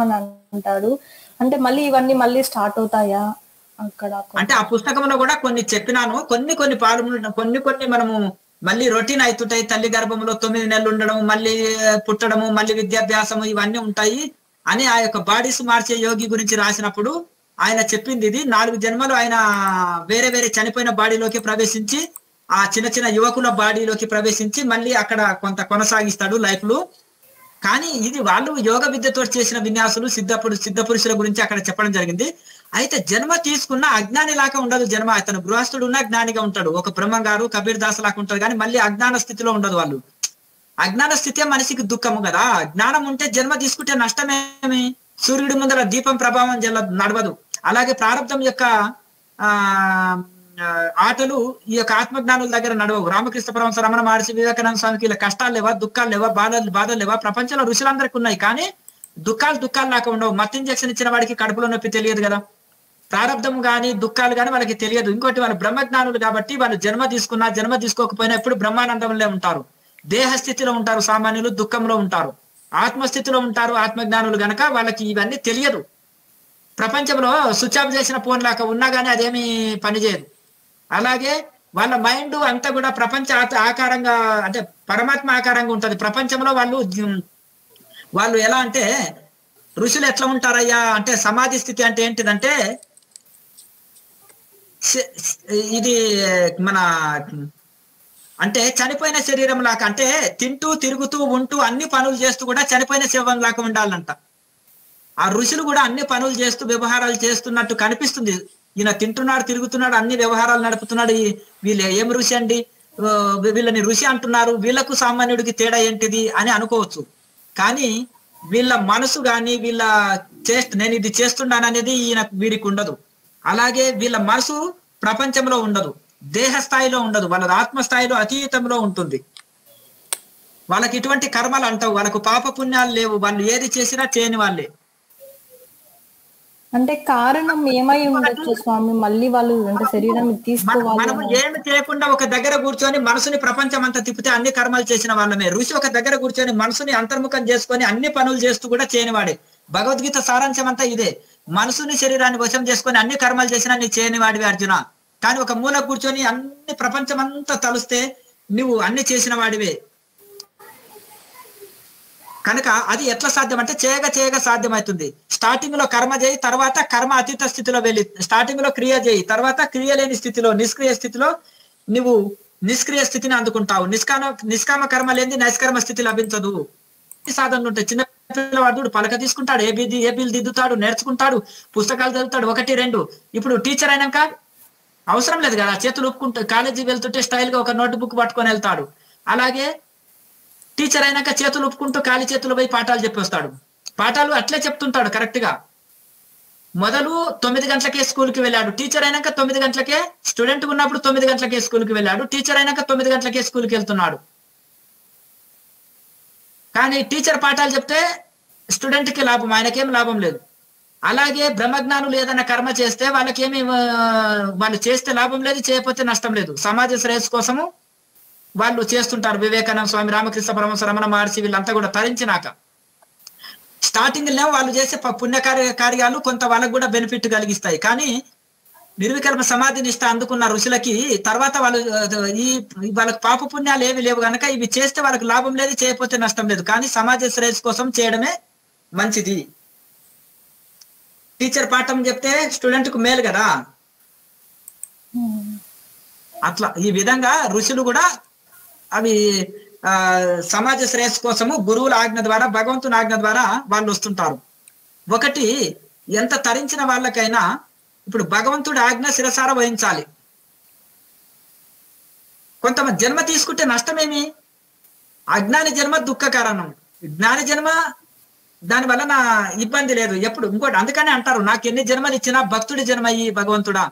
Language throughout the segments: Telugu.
అని అంటారు అంటే మళ్ళీ ఇవన్నీ మళ్ళీ స్టార్ట్ అవుతాయా అక్కడ అంటే ఆ పుస్తకంలో కూడా కొన్ని చెప్పినాను కొన్ని కొన్ని పాలు కొన్ని కొన్ని మనము మళ్ళీ రొటీన్ అవుతుంటాయి తల్లి గర్భంలో తొమ్మిది నెలలు ఉండడం మళ్ళీ పుట్టడము మళ్ళీ విద్యాభ్యాసము ఇవన్నీ ఉంటాయి అని ఆ యొక్క బాడీస్ మార్చే యోగి గురించి రాసినప్పుడు ఆయన చెప్పింది ఇది నాలుగు జన్మలు ఆయన వేరే వేరే చనిపోయిన బాడీలోకి ప్రవేశించి ఆ చిన్న చిన్న యువకుల బాడీలోకి ప్రవేశించి మళ్ళీ అక్కడ కొంత కొనసాగిస్తాడు లైఫ్ లో కానీ ఇది వాళ్ళు యోగ విద్యతో చేసిన విన్యాసులు సిద్ధపురు సిద్ధ పురుషుల గురించి అక్కడ చెప్పడం జరిగింది అయితే జన్మ తీసుకున్న అజ్ఞాని లాగా ఉండదు జన్మ అతను గృహస్థుడు ఉన్న జ్ఞానిగా ఉంటాడు ఒక బ్రహ్మ గారు కబీర్ దాస్ లాగా ఉంటారు కానీ మళ్ళీ అజ్ఞాన స్థితిలో ఉండదు వాళ్ళు అజ్ఞాన స్థితే మనిషికి దుఃఖము కదా జ్ఞానం ఉంటే జన్మ తీసుకుంటే నష్టమేమి సూర్యుడి ముందర దీపం ప్రభావం జల నడవదు అలాగే ప్రారంభం యొక్క ఆ ఆ, ఆటలు ఈ యొక్క ఆత్మజ్ఞానుల దగ్గర నడవవు రామకృష్ణ పరమహంస రమణ మహర్షి వివేకానంద స్వామికి ఇలా కష్టాలు లేవా దుఃఖాలు లేవా బాధలు బాధలు లేవా ప్రపంచంలో ఋషులందరికీ ఉన్నాయి కానీ దుఃఖాలు దుఃఖాలు లాగా ఉండవు మత్ ఇంజక్షన్ ఇచ్చిన వాడికి కడుపులో నొప్పి తెలియదు కదా ప్రారంధం గాని దుఃఖాలు గాని వాళ్ళకి తెలియదు ఇంకోటి వాళ్ళు బ్రహ్మజ్ఞానులు కాబట్టి వాళ్ళు జన్మ తీసుకున్నా జన్మ తీసుకోకపోయినా ఎప్పుడు బ్రహ్మానందంలో ఉంటారు దేహ స్థితిలో ఉంటారు సామాన్యులు దుఃఖంలో ఉంటారు ఆత్మస్థితిలో ఉంటారు ఆత్మజ్ఞానులు గనక వాళ్ళకి ఇవన్నీ తెలియదు ప్రపంచంలో స్విచ్ ఆఫ్ చేసిన ఫోన్ లాగా ఉన్నా కానీ అదేమీ పనిచేయదు అలాగే వాళ్ళ మైండ్ అంతా కూడా ప్రపంచ ఆత- ఆకారంగా అంటే పరమాత్మ ఆకారంగా ఉంటది ప్రపంచంలో వాళ్ళు ఉమ్, వాళ్ళు ఎలా అంటే ఋషులు ఎట్లా ఉంటారయ్యా అంటే సమాధి స్థితి అంటే ఏంటిదంటే శ- ఇది మన అంటే చనిపోయిన శరీరం లాగా అంటే తింటూ తిరుగుతూ ఉంటూ అన్ని పనులు చేస్తూ కూడా చనిపోయిన శవం లాగా ఉండాలంట ఆ ఋషులు కూడా అన్ని పనులు చేస్తూ వ్యవహారాలు చేస్తున్నట్టు కనిపిస్తుంది ఈయన తింటున్నాడు తిరుగుతున్నాడు అన్ని వ్యవహారాలు నడుపుతున్నాడు ఈ- వీళ్ళు ఏం ఋషి అండి ఆ, వీళ్ళని ఋషి అంటున్నారు వీళ్ళకు సామాన్యుడికి తేడా ఏంటిది అని అనుకోవచ్చు కానీ వీళ్ళ మనసు గాని వీళ్ళ చేస్ట్ నేను ఇది చేస్తున్నాను అనేది ఈయన వీడికి ఉండదు అలాగే వీళ్ళ మనసు ప్రపంచంలో ఉండదు దేహ స్థాయిలో ఉండదు వాళ్ళ ఆత్మ స్థాయిలో అతీతంలో ఉంటుంది వాళ్ళకి ఇటువంటి కర్మలు అంటావు వాళ్ళకు పాప పుణ్యాలు లేవు వాళ్ళు ఏది చేసినా చేయని వాళ్ళే అంటే కారణం ఏమై ఉండొచ్చు స్వామి మళ్ళీ వాళ్ళు అంటే శరీరం మన- తీసుకోవాలి మనము అని. ఏమి చేయకుండా ఒక దగ్గర కూర్చొని మనసుని ప్రపంచం అంతా తిప్పితే అన్ని కర్మలు చేసిన వాళ్ళమే ఋషి ఒక దగ్గర కూర్చొని మనసుని అంతర్ముఖం చేసుకొని అన్ని పనులు చేస్తూ కూడా చేయని వాడే భగవద్గీత సారాంశం అంతా ఇదే మనసుని శరీరాన్ని వశం చేసుకొని అన్ని కర్మలు చేసినా నీ చేయని వాడివి అర్జున కానీ ఒక మూల కూర్చొని అన్ని ప్రపంచం అంతా తలుస్తే నువ్వు అన్ని చేసిన వాడివే కనుక అది ఎట్లా సాధ్యం అంటే చేయగా చేయగా సాధ్యమవుతుంది స్టార్టింగ్ లో కర్మ చేయి తర్వాత కర్మ అతీత స్థితిలో వెళ్ళి స్టార్టింగ్ లో క్రియ చేయి తర్వాత క్రియ లేని స్థితిలో నిష్క్రియ స్థితిలో నువ్వు నిష్క్రియ స్థితిని అందుకుంటావు నిష్కామ నిష్కామ కర్మ లేని నైష్కర్మ స్థితి లభించదు ఈ సాధనలు ఉంటాయి చిన్న పిల్లవాడు పలక తీసుకుంటాడు ఏ బీది ఏ బిల్ దిద్దుతాడు నేర్చుకుంటాడు పుస్తకాలు చదువుతాడు ఒకటి రెండు ఇప్పుడు టీచర్ అయినాక అవసరం లేదు కదా చేతులు ఒప్పుకుంటా కాలేజీ వెళ్తుంటే స్టైల్ గా ఒక నోట్ బుక్ పట్టుకొని వెళ్తాడు అలాగే టీచర్ అయినాక చేతులు ఒప్పుకుంటూ ఖాళీ చేతులు పోయి పాఠాలు చెప్పొస్తాడు పాఠాలు అట్లే చెప్తుంటాడు కరెక్ట్ గా మొదలు తొమ్మిది గంటలకే స్కూల్ కి వెళ్ళాడు టీచర్ అయినాక తొమ్మిది గంటలకే స్టూడెంట్ ఉన్నప్పుడు తొమ్మిది గంటలకే స్కూల్ కి వెళ్ళాడు టీచర్ అయినాక తొమ్మిది గంటలకే స్కూల్ కి వెళ్తున్నాడు కానీ టీచర్ పాఠాలు చెప్తే స్టూడెంట్ కి లాభం ఆయనకేం లాభం లేదు అలాగే బ్రహ్మజ్ఞానులు ఏదైనా కర్మ చేస్తే వాళ్ళకేమి ఆ, వాళ్ళు చేస్తే లాభం లేదు చేయకపోతే నష్టం లేదు సమాజ శ్రేయస్సు కోసము వాళ్ళు చేస్తుంటారు వివేకానంద స్వామి రామకృష్ణ పరమహంస రమణ మహర్షి వీళ్ళంతా కూడా తరించినాక స్టార్టింగ్ లో వాళ్ళు చేసే ప- పుణ్య కార్య కార్యాలు కొంత వాళ్ళకు కూడా బెనిఫిట్ కలిగిస్తాయి కానీ నిర్వికల్ప సమాధి నిష్ట అందుకున్న ఋషులకి తర్వాత వాళ్ళు ఆ, ఈ వాళ్ళకి పాప పుణ్యాలు ఏవి లేవు కనుక ఇవి చేస్తే వాళ్ళకి లాభం లేదు చేయకపోతే నష్టం లేదు కానీ సమాజ శ్రేయస్సు కోసం చేయడమే మంచిది టీచర్ పాఠం చెప్తే స్టూడెంట్ కు మేలు కదా ఉమ్. అట్లా ఈ విధంగా ఋషులు కూడా అవి ఆ సమాజ శ్రేయస్సు కోసము గురువుల ఆజ్ఞ ద్వారా భగవంతుని ఆజ్ఞ ద్వారా వాళ్ళు వస్తుంటారు ఒకటి ఎంత తరించిన వాళ్ళకైనా ఇప్పుడు భగవంతుడి ఆజ్ఞ శిరసార వహించాలి కొంతమంది జన్మ తీసుకుంటే నష్టమేమి అజ్ఞాని జన్మ దుఃఖ కారణం జ్ఞాని జన్మ దాని వలన ఇబ్బంది లేదు ఎప్పుడు ఇంకోటి అందుకనే అంటారు నాకు ఎన్ని జన్మలు ఇచ్చినా భక్తుడి జన్మ ఈ భగవంతుడా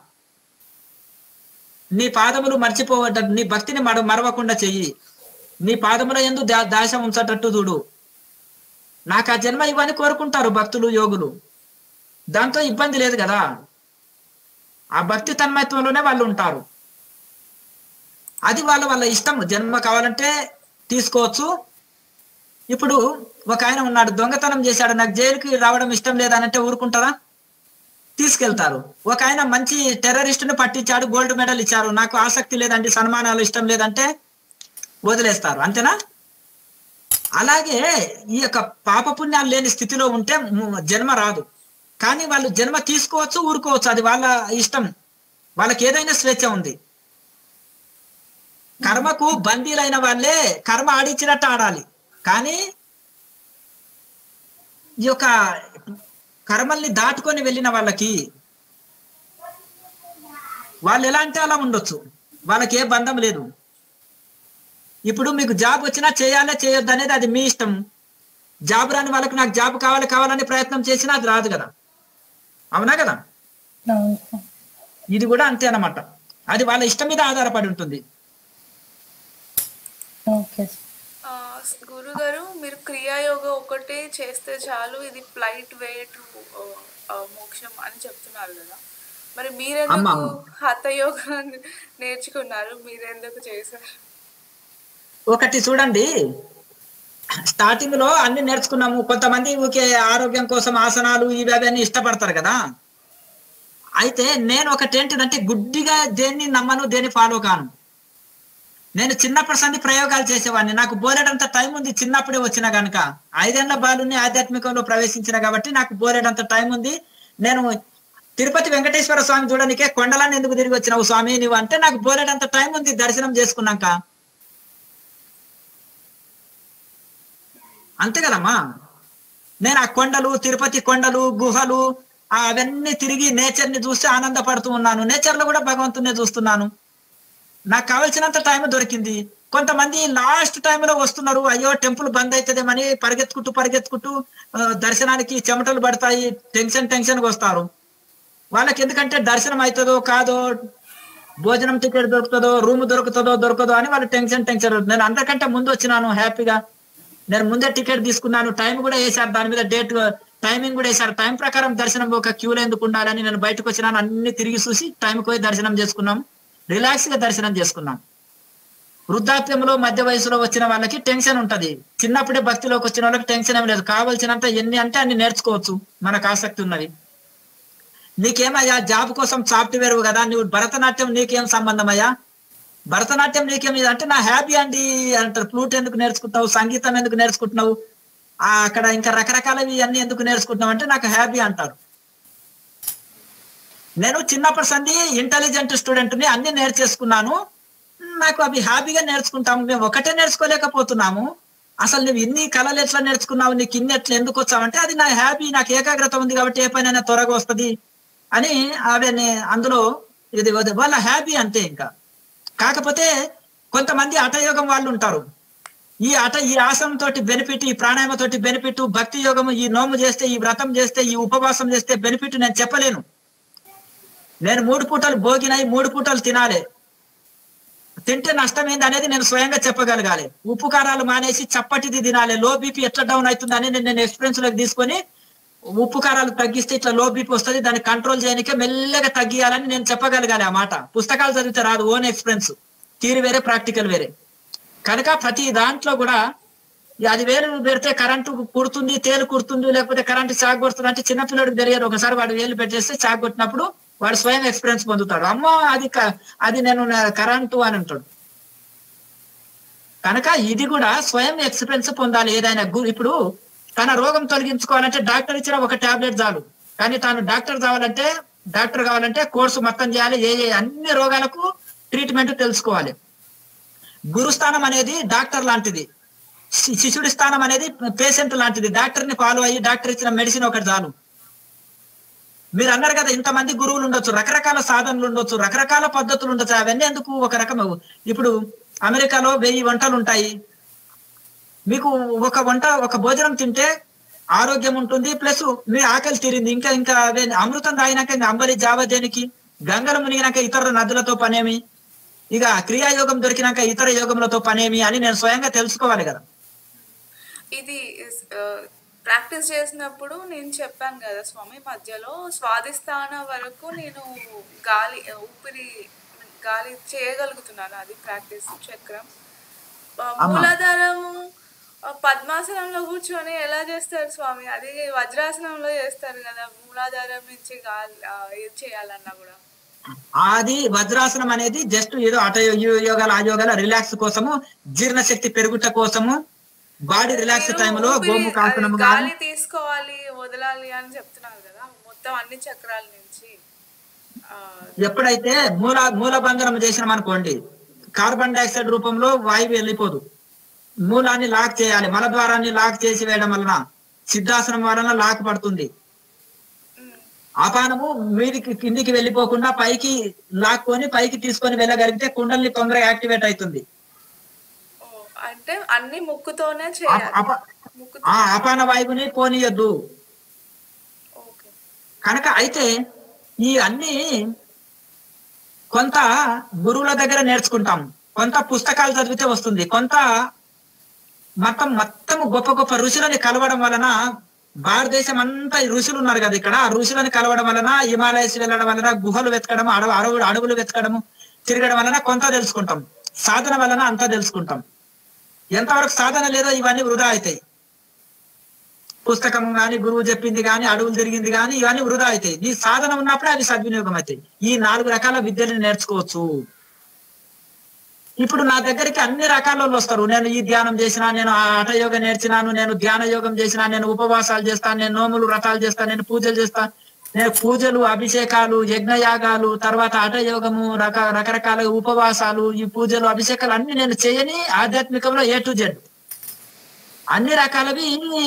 నీ పాదములు మర్చిపోవద్ద నీ భక్తిని మర మరవకుండా చెయ్యి నీ పాదముల ఎందు దా దాశం ఉంచటట్టు చూడు నాకు ఆ జన్మ ఇవన్నీ కోరుకుంటారు భక్తులు యోగులు దాంతో ఇబ్బంది లేదు కదా ఆ భక్తి తన్మయత్వంలోనే వాళ్ళు ఉంటారు అది వాళ్ళ వాళ్ళ ఇష్టం జన్మ కావాలంటే తీసుకోవచ్చు ఇప్పుడు ఒక ఆయన ఉన్నాడు దొంగతనం చేశాడు నాకు జైలుకి రావడం ఇష్టం లేదనంటే ఊరుకుంటారా తీసుకెళ్తారు ఒక ఆయన మంచి టెర్రరిస్ట్ ను పట్టించాడు గోల్డ్ మెడల్ ఇచ్చారు నాకు ఆసక్తి లేదండి సన్మానాలు ఇష్టం లేదంటే వదిలేస్తారు అంతేనా అలాగే ఈ యొక్క పాపపుణ్యాలు లేని స్థితిలో ఉంటే ము- జన్మ రాదు కానీ వాళ్ళు జన్మ తీసుకోవచ్చు ఊరుకోవచ్చు అది వాళ్ళ ఇష్టం వాళ్ళకి ఏదైనా స్వేచ్ఛ ఉంది కర్మకు బందీలైన వాళ్ళే కర్మ ఆడించినట్టు ఆడాలి కానీ ఈ యొక్క కర్మల్ని దాటుకొని వెళ్ళిన వాళ్ళకి వాళ్ళు ఎలా అంటే అలా ఉండొచ్చు వాళ్ళకి ఏ బంధం లేదు ఇప్పుడు మీకు జాబ్ వచ్చినా చేయాలా చేయొద్దు అనేది అది మీ ఇష్టం జాబ్ రాని వాళ్ళకి నాకు జాబ్ కావాలి కావాలని ప్రయత్నం చేసినా అది రాదు కదా అవునా కదా అవును స్వామి. ఇది కూడా అంతే అన్నమాట అది వాళ్ళ ఇష్టం మీద ఆధారపడి ఉంటుంది ఓకే స్వామి. ఆ, గురుగారు మీరు క్రియాయోగ ఒకటే చేస్తే చాలు ఇది ఫ్లైట్ వే టు మోక్షం అని చెప్తున్నారు కదా మరి అమ్మ, మీరెందుకు అమ్మ. హతయోగ నేర్చుకున్నారు మీరెందుకు చేశారు ఒకటి చూడండి స్టార్టింగ్ లో అన్ని నేర్చుకున్నాము కొంతమంది ఊకే ఆరోగ్యం కోసం ఆసనాలు ఇవి అవి అన్ని ఇష్టపడతారు కదా అయితే నేను ఒకటి ఏంటిదంటే గుడ్డిగా దేన్ని నమ్మను దేన్ని ఫాలో కాను నేను చిన్నప్పటి సంది ప్రయోగాలు చేసేవాడిని నాకు బోలెడంత టైం ఉంది చిన్నప్పుడే వచ్చిన గనుక ఐదేళ్ల బాలుని ఆధ్యాత్మికంలో ప్రవేశించిన కాబట్టి నాకు బోలెడంత టైం ఉంది నేను తిరుపతి వెంకటేశ్వర స్వామి చూడడానికే కొండలాన్ని ఎందుకు తిరిగి వచ్చినావు స్వామి నువ్వు అంటే నాకు బోలెడంత టైం ఉంది దర్శనం చేసుకున్నాక అంతే కదమ్మా నేను ఆ కొండలు తిరుపతి కొండలు గుహలు ఆ అవన్నీ తిరిగి నేచర్ ని చూసి ఆనందపడుతూ ఉన్నాను నేచర్ లో కూడా భగవంతునే చూస్తున్నాను నాకు కావలసినంత టైం దొరికింది కొంతమంది లాస్ట్ లో వస్తున్నారు అయ్యో టెంపుల్ బంద్ అవుతుందేమని పరిగెత్తుకుంటూ పరిగెత్తుకుంటూ ఆ, దర్శనానికి చెమటలు పడతాయి టెన్షన్ టెన్షన్ గా వస్తారు వాళ్ళకి ఎందుకంటే దర్శనం అవుతుందో కాదో భోజనం టికెట్ దొరుకుతుందో రూమ్ దొరుకుతుందో దొరకదో అని వాళ్ళు టెన్షన్ టెన్షన్ నేను అందరికంటే ముందు వచ్చినాను హ్యాపీగా నేను ముందే టికెట్ తీసుకున్నాను టైం కూడా వేశారు దాని మీద డేట్ టైమింగ్ కూడా వేశారు టైం ప్రకారం దర్శనం ఒక క్యూలో ఎందుకు ఉండాలని నేను బయటకు వచ్చినాను అన్ని తిరిగి చూసి టైంకి పోయి దర్శనం చేసుకున్నాం రిలాక్స్ గా దర్శనం చేసుకున్నాం వృద్ధాప్యంలో మధ్య వయసులో వచ్చిన వాళ్ళకి టెన్షన్ ఉంటది చిన్నప్పుడే భక్తిలోకి వచ్చిన వాళ్ళకి టెన్షన్ ఏం లేదు కావాల్సినంత ఎన్ని అంటే అన్ని నేర్చుకోవచ్చు మనకు ఆసక్తి ఉన్నది నీకేమయ్యా జాబ్ కోసం సాఫ్ట్వేర్ కదా నువ్వు భరతనాట్యం నీకేం సంబంధం అయ్యా భరతనాట్యం నీకేం ఇది అంటే నా హ్యాపీ అండి అంటారు ఫ్లూట్ ఎందుకు నేర్చుకుంటున్నావు సంగీతం ఎందుకు నేర్చుకుంటున్నావు ఆ అక్కడ ఇంకా రకరకాలవి అన్ని ఎందుకు నేర్చుకుంటున్నావు అంటే నాకు హ్యాపీ అంటారు నేను చిన్నప్పటి సంది ఇంటెలిజెంట్ స్టూడెంట్ ని అన్ని నేర్చేసుకున్నాను నాకు అవి హ్యాపీగా నేర్చుకుంటాము మేము ఒకటే నేర్చుకోలేకపోతున్నాము అసలు నువ్వు ఇన్ని కళలు ఎట్లా నేర్చుకున్నావు నీకు ఇన్ని ఎట్లా ఎందుకు వచ్చావంటే అది నా హ్యాపీ నాకు ఏకాగ్రత ఉంది కాబట్టి ఏ పైన త్వరగా వస్తది అని అవన్నీ అందులో ఇది వద- వాళ్ళ హ్యాపీ అంతే ఇంకా కాకపోతే కొంతమంది హఠయోగం వాళ్ళు ఉంటారు ఈ అట ఈ ఆసనం తోటి బెనిఫిట్ ఈ ప్రాణాయామ తోటి బెనిఫిట్ భక్తి యోగం ఈ నోము చేస్తే ఈ వ్రతం చేస్తే ఈ ఉపవాసం చేస్తే బెనిఫిట్ నేను చెప్పలేను నేను మూడు పూటలు భోగినాయి మూడు పూటలు తినాలి తింటే నష్టం ఏంది అనేది నేను స్వయంగా చెప్పగలగాలి ఉప్పు కారాలు మానేసి చప్పటిది తినాలి లో బీపీ ఎట్లా డౌన్ అవుతుందని నేను నేను ఎక్స్పీరియన్స్ లోకి తీసుకొని ఉప్పు కారాలు తగ్గిస్తే ఇట్లా లో బీపీ వస్తుంది దాన్ని కంట్రోల్ చేయడానికే మెల్లగా తగ్గియాలని నేను చెప్పగలగాలి ఆ మాట పుస్తకాలు చదివితే రాదు ఓన్ ఎక్స్పీరియన్స్ థీరీ వేరే ప్రాక్టికల్ వేరే కనుక ప్రతి దాంట్లో కూడా ఈ అది వేలు పెడితే కరెంటు కుడుతుంది తేలు కుడుతుంది లేకపోతే కరెంటు షాక్ కొడుతుంది అంటే చిన్నపిల్లడికి తెలియదు ఒకసారి వాడు వేలు పెట్టేస్తే షాక్ కొట్టినప్పుడు వాడు స్వయం ఎక్స్పీరియన్స్ పొందుతాడు అమ్మ అది క- అది నేను నా- కరెంటు అని అంటాడు కనుక ఇది కూడా స్వయం ఎక్స్పీరియన్స్ పొందాలి ఏదైనా గు- ఇప్పుడు తన రోగం తొలగించుకోవాలంటే డాక్టర్ ఇచ్చిన ఒక టాబ్లెట్ చాలు కానీ తాను డాక్టర్ కావాలంటే డాక్టర్ కావాలంటే కోర్సు మొత్తం చేయాలి ఏ ఏ అన్ని రోగాలకు ట్రీట్మెంట్ తెలుసుకోవాలి గురుస్థానం అనేది డాక్టర్ లాంటిది శి- శిష్యుడి స్థానం అనేది పేషెంట్ లాంటిది డాక్టర్ ని ఫాలో అయ్యి డాక్టర్ ఇచ్చిన మెడిసిన్ ఒకటి చాలు మీరు అన్నారు కదా ఇంతమంది గురువులు ఉండొచ్చు రకరకాల సాధనలు ఉండొచ్చు రకరకాల పద్ధతులు ఉండొచ్చు అవన్నీ ఎందుకు ఒక రకం ఇప్పుడు అమెరికాలో వెయ్యి వంటలు ఉంటాయి మీకు ఒక వంట ఒక భోజనం తింటే ఆరోగ్యం ఉంటుంది ప్లస్ మీ ఆకలి తీరింది ఇంకా ఇంకా అదే అమృతం తాగినాక ఇంకా అంబలి జావ దేనికి గంగలు మునిగినాక ఇతర నదులతో పనేమి ఇక క్రియాయోగం దొరికినాక ఇతర యోగములతో పనేమి అని నేను స్వయంగా తెలుసుకోవాలి కదా ఇది ప్రాక్టీస్ చేసినప్పుడు నేను చెప్పాను కదా స్వామి మధ్యలో స్వాదిస్థాన వరకు నేను గాలి ఊపిరి గాలి చేయగలుగుతున్నాను అది ప్రాక్టీస్ చక్రం ఆ, అమ్మా. మూలాధారము ఆ పద్మాసనంలో కూర్చొని ఎలా చేస్తారు స్వామి అది వజ్రాసనంలో చేస్తారు కదా మూలాధారం నుంచి గాలి ఆ, ఏది చేయాలన్నా కూడా అది వజ్రాసనం అనేది జస్ట్ ఏదో అట యో- యోగాల ఆ యోగాల రిలాక్స్ కోసము జీర్ణశక్తి పెరుగుట కోసము బాడీ రిలాక్స్ మీరు టైంలో ఊపిరి- గోముఖాసనము అది కానీ గాలి తీసుకోవాలి వదలాలి అని చెప్తున్నారు కదా మొత్తం అన్ని చక్రాల నుంచి ఆ, ఎప్పుడైతే మూల మూలబంధనం చేసినాం అనుకోండి కార్బన్ డైఆక్సైడ్ రూపంలో వాయువు వెళ్ళిపోదు మూలాన్ని లాక్ చేయాలి మల ద్వారాన్ని లాక్ చేసి వేయడం వలన సిద్ధాసనం వలన లాక్ పడుతుంది ఉమ్, అపానము మీదికి కిందికి వెళ్ళిపోకుండా పైకి లాక్కొని పైకి తీసుకొని వెళ్ళగలిగితే కుండల్ని తొందరగా యాక్టివేట్ అవుతుంది ఓ, అంటే అన్ని ముక్కుతోనే చేయాలి అప- అప- ముక్కు ఆ అపాన వాయువుని పోనీయద్దు ఓకే కనుక అయితే ఈ అన్ని కొంత గురువుల దగ్గర నేర్చుకుంటాం కొంత పుస్తకాలు చదివితే వస్తుంది కొంత మొత్తం మొత్తం గొప్ప గొప్ప ఋషులని కలవడం వలన భారతదేశం అంతా ఈ ఋషులు ఉన్నారు కదా ఇక్కడ ఆ ఋషులని కలవడం వలన హిమాలయస్ వెళ్ళడం వలన గుహలు వెతకడం అడవు అడవులు అడవులు వెతకడము తిరగడం వలన కొంత తెలుసుకుంటాం సాధన వలన అంతా తెలుసుకుంటాం ఎంతవరకు సాధన లేదో ఇవన్నీ వృధా అవుతాయి పుస్తకం గాని గురువు చెప్పింది గాని అడవులు తిరిగింది గాని ఇవన్నీ వృధా అవుతాయి నీ సాధన ఉన్నప్పుడే అవి సద్వినియోగం అవుతాయి ఈ నాలుగు రకాల విద్యలను నేర్చుకోవచ్చు ఇప్పుడు నా దగ్గరికి అన్ని రకాల వాళ్ళు వస్తారు నేను ఈ ధ్యానం చేసినా నేను ఆ హఠ యోగ నేర్చినాను నేను ధ్యాన యోగం చేసినా నేను ఉపవాసాలు చేస్తాను నేను నోములు వ్రతాలు చేస్తాను నేను పూజలు చేస్తాను నేను పూజలు అభిషేకాలు యజ్ఞయాగాలు తర్వాత హఠ యోగము రక రకరకాల ఉపవాసాలు ఈ పూజలు అభిషేకాలు అన్ని నేను చేయని ఆధ్యాత్మికంలో ఏ టు జెడ్ అన్ని రకాలవి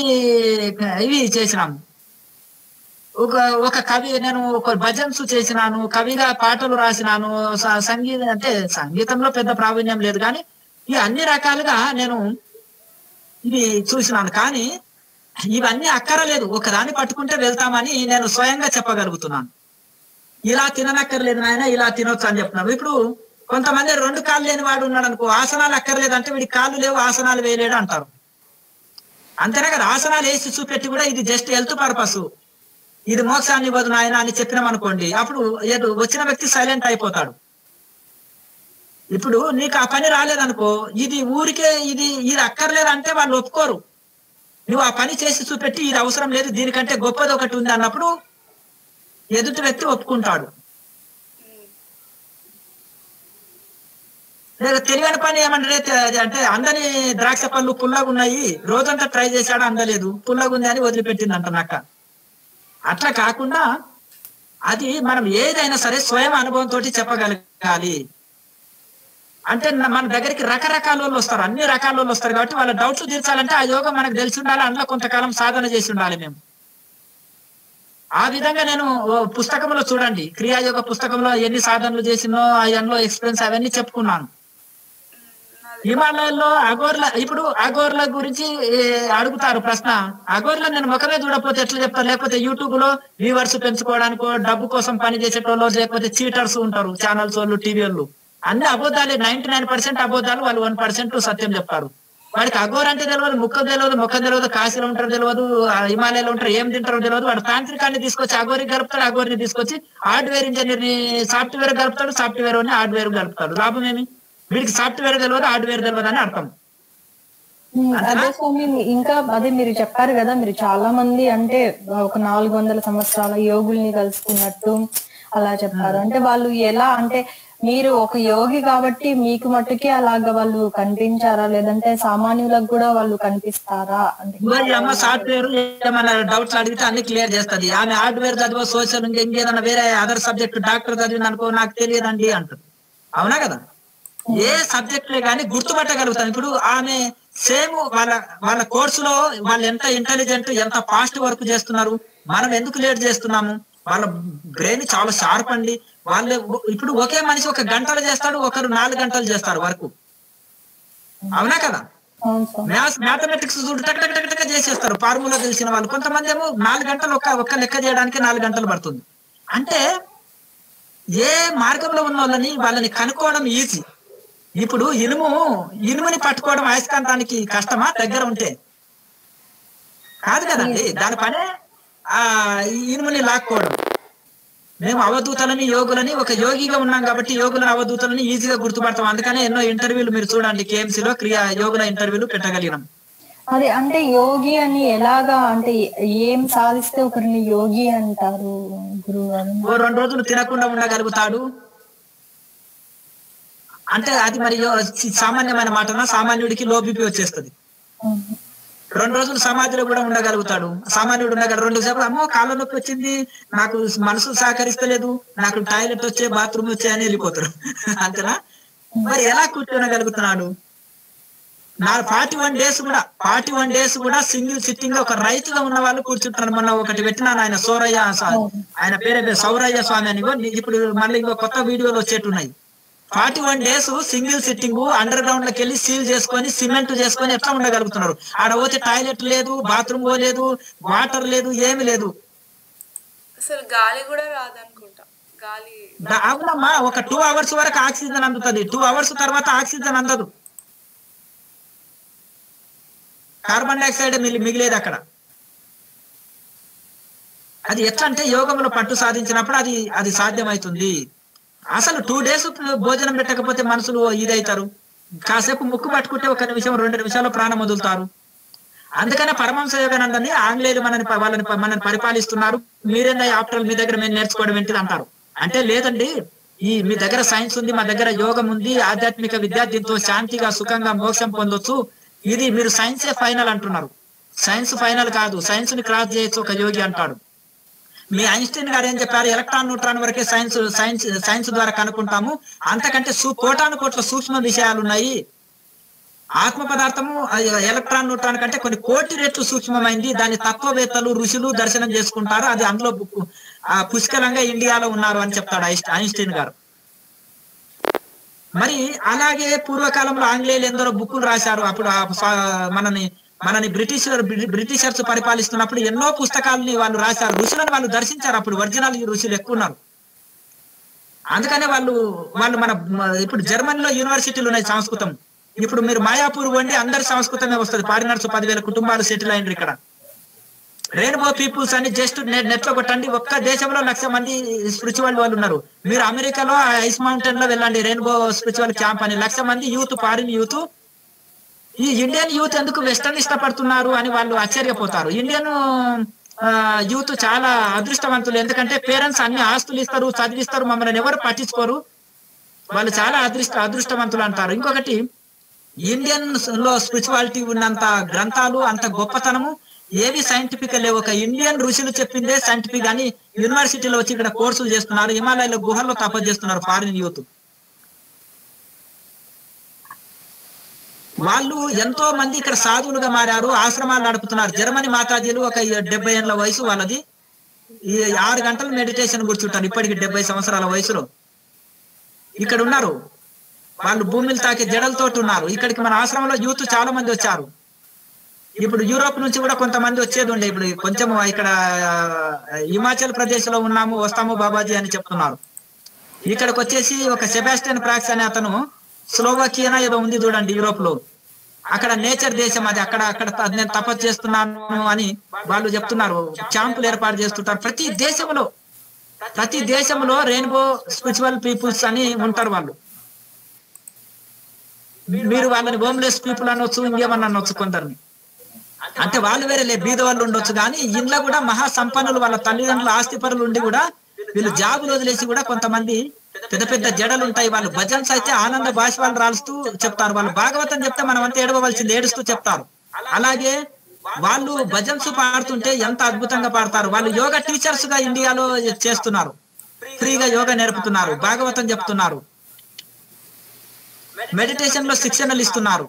ఇవి చేసినాము ఒక ఒక కవి నేను ఒక భజన్స్ చేసినాను కవిగా పాటలు రాసినాను స- సంగీతం అంటే సంగీతంలో పెద్ద ప్రావీణ్యం లేదు కానీ ఈ అన్ని రకాలుగా నేను ఇవి చూసినాను కానీ ఇవన్నీ అక్కరలేదు ఒకదాన్ని పట్టుకుంటే వెళ్తామని నేను స్వయంగా చెప్పగలుగుతున్నాను ఇలా తిననక్కర్లేదు నాయన ఇలా తినొచ్చు అని చెప్తున్నాను ఇప్పుడు కొంతమంది రెండు కాళ్ళు లేని వాడు ఉన్నాడు అనుకో ఆసనాలు అక్కర్లేదు అంటే వీడి కాళ్ళు లేవు ఆసనాలు వేయలేడు అంటారు అంతేనా కదా ఆసనాలు వేసి చూపెట్టి కూడా ఇది జస్ట్ హెల్త్ పర్పస్ ఇది మోక్షాన్ని ఇవ్వదు నాయన అని చెప్పినాం అనుకోండి అప్పుడు ఏదో వచ్చిన వ్యక్తి సైలెంట్ అయిపోతాడు ఇప్పుడు నీకు ఆ పని రాలేదనుకో ఇది ఊరికే ఇది ఇది అక్కర్లేదు అంటే వాళ్ళు ఒప్పుకోరు నువ్వు ఆ పని చేసి చూపెట్టి ఇది అవసరం లేదు దీనికంటే గొప్పది ఒకటి ఉంది అన్నప్పుడు ఎదుటి వ్యక్తి ఒప్పుకుంటాడు ఉమ్, లేదా తెలియని పని ఏమంటే తె- అంటే అందని ద్రాక్ష పళ్ళు పుల్లగా ఉన్నాయి రోజంతా ట్రై చేశాడు అందలేదు పుల్లగా ఉంది అని వదిలిపెట్టింది అంట నక్క అట్లా కాకుండా అది మనం ఏదైనా సరే స్వయం అనుభవంతో చెప్పగలగాలి అంటే న- మన దగ్గరికి రకరకాల వాళ్ళు వస్తారు అన్ని రకాల వాళ్ళు వస్తారు కాబట్టి వాళ్ళ డౌట్స్ తీర్చాలంటే ఆ యోగం మనకు తెలిసి ఉండాలి అందులో కొంతకాలం సాధన చేసి ఉండాలి మేము ఆ విధంగా నేను ఓ పుస్తకంలో చూడండి క్రియాయోగ పుస్తకంలో ఎన్ని సాధనలు చేసినో అవన్నో ఎక్స్పీరియన్స్ అవన్నీ చెప్పుకున్నాను నాది హిమాలయాల్లో అగోర్ల ఇప్పుడు అగోర్ల గురించి ఏ, అడుగుతారు ప్రశ్న అగోర్ల నేను ముఖమే చూడకపోతే ఎట్లా చెప్తారు లేకపోతే యూట్యూబ్ లో వ్యూవర్స్ పెంచుకోవడానికో డబ్బు కోసం పని చేసేటోళ్ళు లేకపోతే చీటర్స్ ఉంటారు ఛానల్స్ వాళ్ళు టీవీ వాళ్ళు అన్ని అబద్ధాలే నైన్టీ నైన్ పర్సెంట్ అబద్ధాలు వాళ్ళు వన్ పర్సెంట్ సత్యం చెప్తారు వాడికి అఘోర్ అంటే తెలియదు ముఖం తెలియదు ముఖం తెలియదు కాశీలో ఉంటారు తెలియదు ఆ హిమాలయాలో ఉంటారు ఏం తింటారో తెలియదు వాడు తాంత్రికాన్ని తీసుకొచ్చి అఘోరికి గలుపుతాడు అఘోరిని తీసుకొచ్చి హార్డ్వేర్ ఇంజనీర్ ని సాఫ్ట్వేర్ కలుపుతాడు సాఫ్ట్వేర్ ని హార్డ్వేర్ కలుపుతాడు లాభం ఏమి వీడికి సాఫ్ట్వేర్ తెలియదు హార్డ్వేర్ తెలియదు అని అర్థం ఉమ్, అదే స్వామి ఇంకా అదే మీరు చెప్పారు కదా మీరు చాలా మంది అంటే ఒక నాలుగు వందల సంవత్సరాల యోగుల్ని కలుసుకున్నట్టు అలా చెప్పారు అంటే వాళ్ళు ఎలా అంటే మీరు ఒక యోగి కాబట్టి మీకు మట్టుకే అలాగా వాళ్ళు కనిపించారా లేదంటే సామాన్యులకు కూడా వాళ్ళు కనిపిస్తారా అంటే మరి అమ్మ సాఫ్ట్వేర్ ఏమైనా డౌట్స్ అడిగితే అన్ని క్లియర్ చేస్తది ఆమె హార్డ్వేర్ చదివో సోషల్ ఇంకా ఇంకేదైనా వేరే అదర్ సబ్జెక్ట్ డాక్టర్ చదివింది అనుకో నాకు తెలియదండి అంటది అవునా కదా ఏ సబ్జెక్టులే కానీ గుర్తుపట్టగలుగుతాం ఇప్పుడు ఆమె సేమ్ వాళ్ళ వాళ్ళ కోర్సులో వాళ్ళు ఎంత ఇంటెలిజెంట్ ఎంత ఫాస్ట్ వర్క్ చేస్తున్నారు మనం ఎందుకు లేట్ చేస్తున్నాము వాళ్ళ బ్రెయిన్ చాలా షార్ప్ అండి వాళ్ళు ఇప్పుడు ఒకే మనిషి ఒక గంటలు చేస్తాడు ఒకరు నాలుగు గంటలు చేస్తారు వర్క్ అవునా కదా అవును స్వామి మ్యాథ్స్ మ్యాథమెటిక్స్ చూడు టక్ టక్ టక్ టక్ చేసేస్తారు ఫార్ములా తెలిసిన వాళ్ళు కొంతమంది ఏమో నాలుగు గంటలు ఒక్క ఒక్క లెక్క చేయడానికి నాలుగు గంటలు పడుతుంది అంటే ఏ మార్గంలో ఉన్న వాళ్ళని వాళ్ళని కనుక్కోవడం ఈజీ ఇప్పుడు ఇనుము ఇనుముని పట్టుకోవడం అయస్కాంతానికి కష్టమా దగ్గర ఉంటే కాదు కదండి దాని పనే ఆ ఈ ఇనుముని లాక్కోవడం మేము అవధూతలని యోగులని ఒక యోగిగా ఉన్నాం కాబట్టి యోగులను అవధూతలని ఈజీగా గుర్తుపడతాం అందుకనే ఎన్నో ఇంటర్వ్యూలు మీరు చూడండి KMC లో క్రియా యోగుల ఇంటర్వ్యూలు పెట్టగలిగినాం అదే అంటే యోగి అని ఎలాగా అంటే ఏం సాధిస్తే ఒకరిని యోగి అంటారు గురువు గారు ఓ రెండు రోజులు తినకుండా ఉండగలుగుతాడు అంటే అది మరి యో- సామాన్యమైన మాటనా సామాన్యుడికి లో బీపీ వచ్చేస్తుంది రెండు రోజులు సమాధిలో కూడా ఉండగలుగుతాడు సామాన్యుడు ఉండగలరు రెండు సేపు అమ్మో కాళ్ళ నొప్పి వచ్చింది నాకు మనసు సహకరిస్తలేదు నాకు టాయిలెట్ వచ్చే బాత్రూమ్ వచ్చే అని వెళ్ళిపోతారు అంతేనా మరి ఎలా కూర్చోనగలుగుతున్నాడు నా ఫార్టీ వన్ డేస్ కూడా ఫార్టీ వన్ డేస్ కూడా సింగిల్ సిట్టింగ్ ఒక రైతుగా ఉన్న వాళ్ళు కూర్చుంటారు మొన్న ఒకటి పెట్టినాను ఆయన సౌరయ్య సా- ఆయన పేరే పేరు సౌరయ్య స్వామి అని ఇగో ఇప్పుడు మళ్ళీ ఇంకో కొత్త వీడియోలు వచ్చేట్టున్నాయి forty one days single sitting underground లోకి వెళ్ళి సీల్ చేసుకొని సిమెంట్ చేసుకొని ఎట్లా ఉండగలుగుతున్నారు ఆడ పోతే టాయిలెట్ లేదు బాత్రూమ్ లేదు వాటర్ లేదు ఏమి లేదు అసలు గాలి కూడా రాదనుకుంటా గాలి దా- అవునమ్మా ఒక టూ అవర్స్ వరకు ఆక్సిజన్ అందుతుంది టూ అవర్స్ తర్వాత ఆక్సిజన్ అందదు కార్బన్ డైఆక్సైడ్ మిగిలి మిగిలేదు అక్కడ అది ఎట్లా అంటే యోగంలో పట్టు సాధించినప్పుడు అది అది సాధ్యమవుతుంది అసలు టూ డేస్ భోజనం పెట్టకపోతే మనుషులు ఇదైతారు కాసేపు ముక్కు పట్టుకుంటే ఒక నిమిషం రెండు నిమిషాల్లో ప్రాణం వదులుతారు అందుకనే పరమహంస యోగానందని ఆంగ్లేయులు మనని ప- వాళ్ళని ప- మనని పరిపాలిస్తున్నారు మీరేందా ఆఫ్టర్ మీ దగ్గర మేము నేర్చుకోవడం ఏంటిది అంటారు అంటే లేదండి ఈ మీ దగ్గర సైన్స్ ఉంది మా దగ్గర యోగం ఉంది ఆధ్యాత్మిక విద్య దీంతో శాంతిగా సుఖంగా మోక్షం పొందొచ్చు ఇది మీరు సైన్సే ఫైనల్ అంటున్నారు సైన్స్ ఫైనల్ కాదు సైన్స్ ని క్రాస్ చేయొచ్చు ఒక యోగి అంటాడు మీ ఐన్స్టీన్ గారు ఏం చెప్పారు ఎలక్ట్రాన్ న్యూట్రాన్ వరకే సైన్స్ సైన్స్ సైన్స్ ద్వారా కనుక్కుంటాము అంతకంటే సు కోటాను కోట్ల సూక్ష్మ విషయాలు ఉన్నాయి ఆత్మ పదార్థము అది ఎలక్ట్రాన్ న్యూట్రాన్ కంటే కొన్ని కోటి రెట్లు సూక్ష్మమైంది దాని తత్వవేత్తలు ఋషులు దర్శనం చేసుకుంటారు అది అందులో పు- ఆ పుష్కలంగా ఇండియాలో ఉన్నారు అని చెప్తాడు ఐన్స్ట్- ఐన్స్టీన్ గారు మరి అలాగే పూర్వకాలంలో ఆంగ్లేయులు ఎందరో బుక్కులు రాశారు అప్పుడు ఆ స్వా- మనని మనని బ్రిటిష్ బ్రిటిషర్స్ పరిపాలిస్తున్నప్పుడు ఎన్నో పుస్తకాలని వాళ్ళు రాశారు ఋషులను వాళ్ళు దర్శించారు అప్పుడు ఒరిజినల్ ఋషులు ఎక్కువ ఉన్నారు అందుకనే వాళ్ళు వాళ్ళు మన మ- ఇప్పుడు జర్మనీలో యూనివర్సిటీలు ఉన్నాయి సంస్కృతం ఇప్పుడు మీరు మాయాపూర్ వండి అందరి సంస్కృతమే వస్తుంది ఫారినర్స్ పదివేల కుటుంబాలు సెటిల్ అయినరు ఇక్కడ రెయిన్బో పీపుల్స్ అని జస్ట్ నెట్ లో కొట్టండి ఒక్క దేశంలో లక్ష మంది స్పిరిచువల్ వాళ్ళు ఉన్నారు మీరు అమెరికాలో ఆ ఐస్ మౌంటైన్ లో వెళ్ళండి రెయిన్బో స్పిరిచువల్ క్యాంప్ అని లక్ష మంది యూత్ ఫారిన్ యూత్ ఈ ఇండియన్ యూత్ ఎందుకు వెస్టర్న్ ఇష్టపడుతున్నారు అని వాళ్ళు ఆశ్చర్యపోతారు ఇండియన్ ఆ, యూత్ చాలా అదృష్టవంతులు ఎందుకంటే పేరెంట్స్ అన్ని ఆస్తులు ఇస్తారు చదివిస్తారు మమ్మల్ని ఎవరు పట్టించుకోరు వాళ్ళు చాలా అదృష్ట అదృష్టవంతులు అంటారు ఇంకొకటి ఇండియన్ లో స్పిరిచువాలిటీ ఉన్నంత గ్రంథాలు అంత గొప్పతనము ఏవి సైంటిఫిక్ లేవు ఒక ఇండియన్ ఋషులు చెప్పిందే సైంటిఫిక్ అని యూనివర్సిటీలో వచ్చి ఇక్కడ కోర్సులు చేస్తున్నారు హిమాలయాల గుహల్లో తపస్సు చేస్తున్నారు ఫారిన్ యూత్ వాళ్ళు ఎంతో మంది ఇక్కడ సాధువులుగా మారారు ఆశ్రమాలు నడుపుతున్నారు జర్మనీ మాతాజీలు ఒక డెబ్బై ఏళ్ళ వయసు వాళ్ళది ఈ ఆరు గంటలు మెడిటేషన్ కూర్చుంటారు ఇప్పటికి డెబ్బై సంవత్సరాల వయసులో ఇక్కడ ఉన్నారు వాళ్ళు భూమిని తాకే జడలతో ఉన్నారు ఇక్కడికి మన ఆశ్రమంలో యూత్ చాలా మంది వచ్చారు ఇప్పుడు యూరోప్ నుంచి కూడా కొంతమంది వచ్చేది ఉండే ఇప్పుడు కొంచెం ఇక్కడ ఆ, హిమాచల్ ప్రదేశ్ లో ఉన్నాము వస్తాము బాబాజీ అని చెప్తున్నారు ఇక్కడికి వచ్చేసి ఒక సెబాస్టియన్ ప్రాక్స్ అనే అతను స్లోవాకియనా ఏదో ఉంది చూడండి యూరోప్ లో అక్కడ నేచర్ దేశం అది అక్కడ అక్కడ త- నేను తపస్సు చేస్తున్నాను అని వాళ్ళు చెప్తున్నారు క్యాంపులు ఏర్పాటు చేస్తుంటారు ప్రతి దేశంలో ప్రతి దేశంలో రెయిన్బో స్పిరిచువల్ పీపుల్స్ అని ఉంటారు వాళ్ళు మీరు వాళ్ళని హోమ్లెస్ పీపుల్ అనొచ్చు ఇంకేమన్నా అనొచ్చు కొందరిని అంటే వాళ్ళు వేరే లే బీద వాళ్ళు ఉండొచ్చు కానీ ఇంట్లో కూడా మహా సంపన్నులు వాళ్ళ తల్లిదండ్రుల ఆస్తిపరులు ఉండి కూడా వీళ్ళు జాబులు వదిలేసి కూడా కొంతమంది పెద్ద పెద్ద జడలు ఉంటాయి వాళ్ళు భజన్స్ అయితే ఆనంద బాష్పాలు రాలుస్తూ చెప్తారు వాళ్ళు భాగవతం చెప్తే మనం అంతా ఏడవలసింది ఏడుస్తూ చెప్తారు అలాగే వాళ్ళు భజన్స్ పాడుతుంటే ఎంత అద్భుతంగా పాడతారు వాళ్ళు యోగా టీచర్స్ గా ఇండియాలో చేస్తున్నారు ఫ్రీగా యోగా నేర్పుతున్నారు భాగవతం చెప్తున్నారు మెడిటేషన్ లో శిక్షణలు ఇస్తున్నారు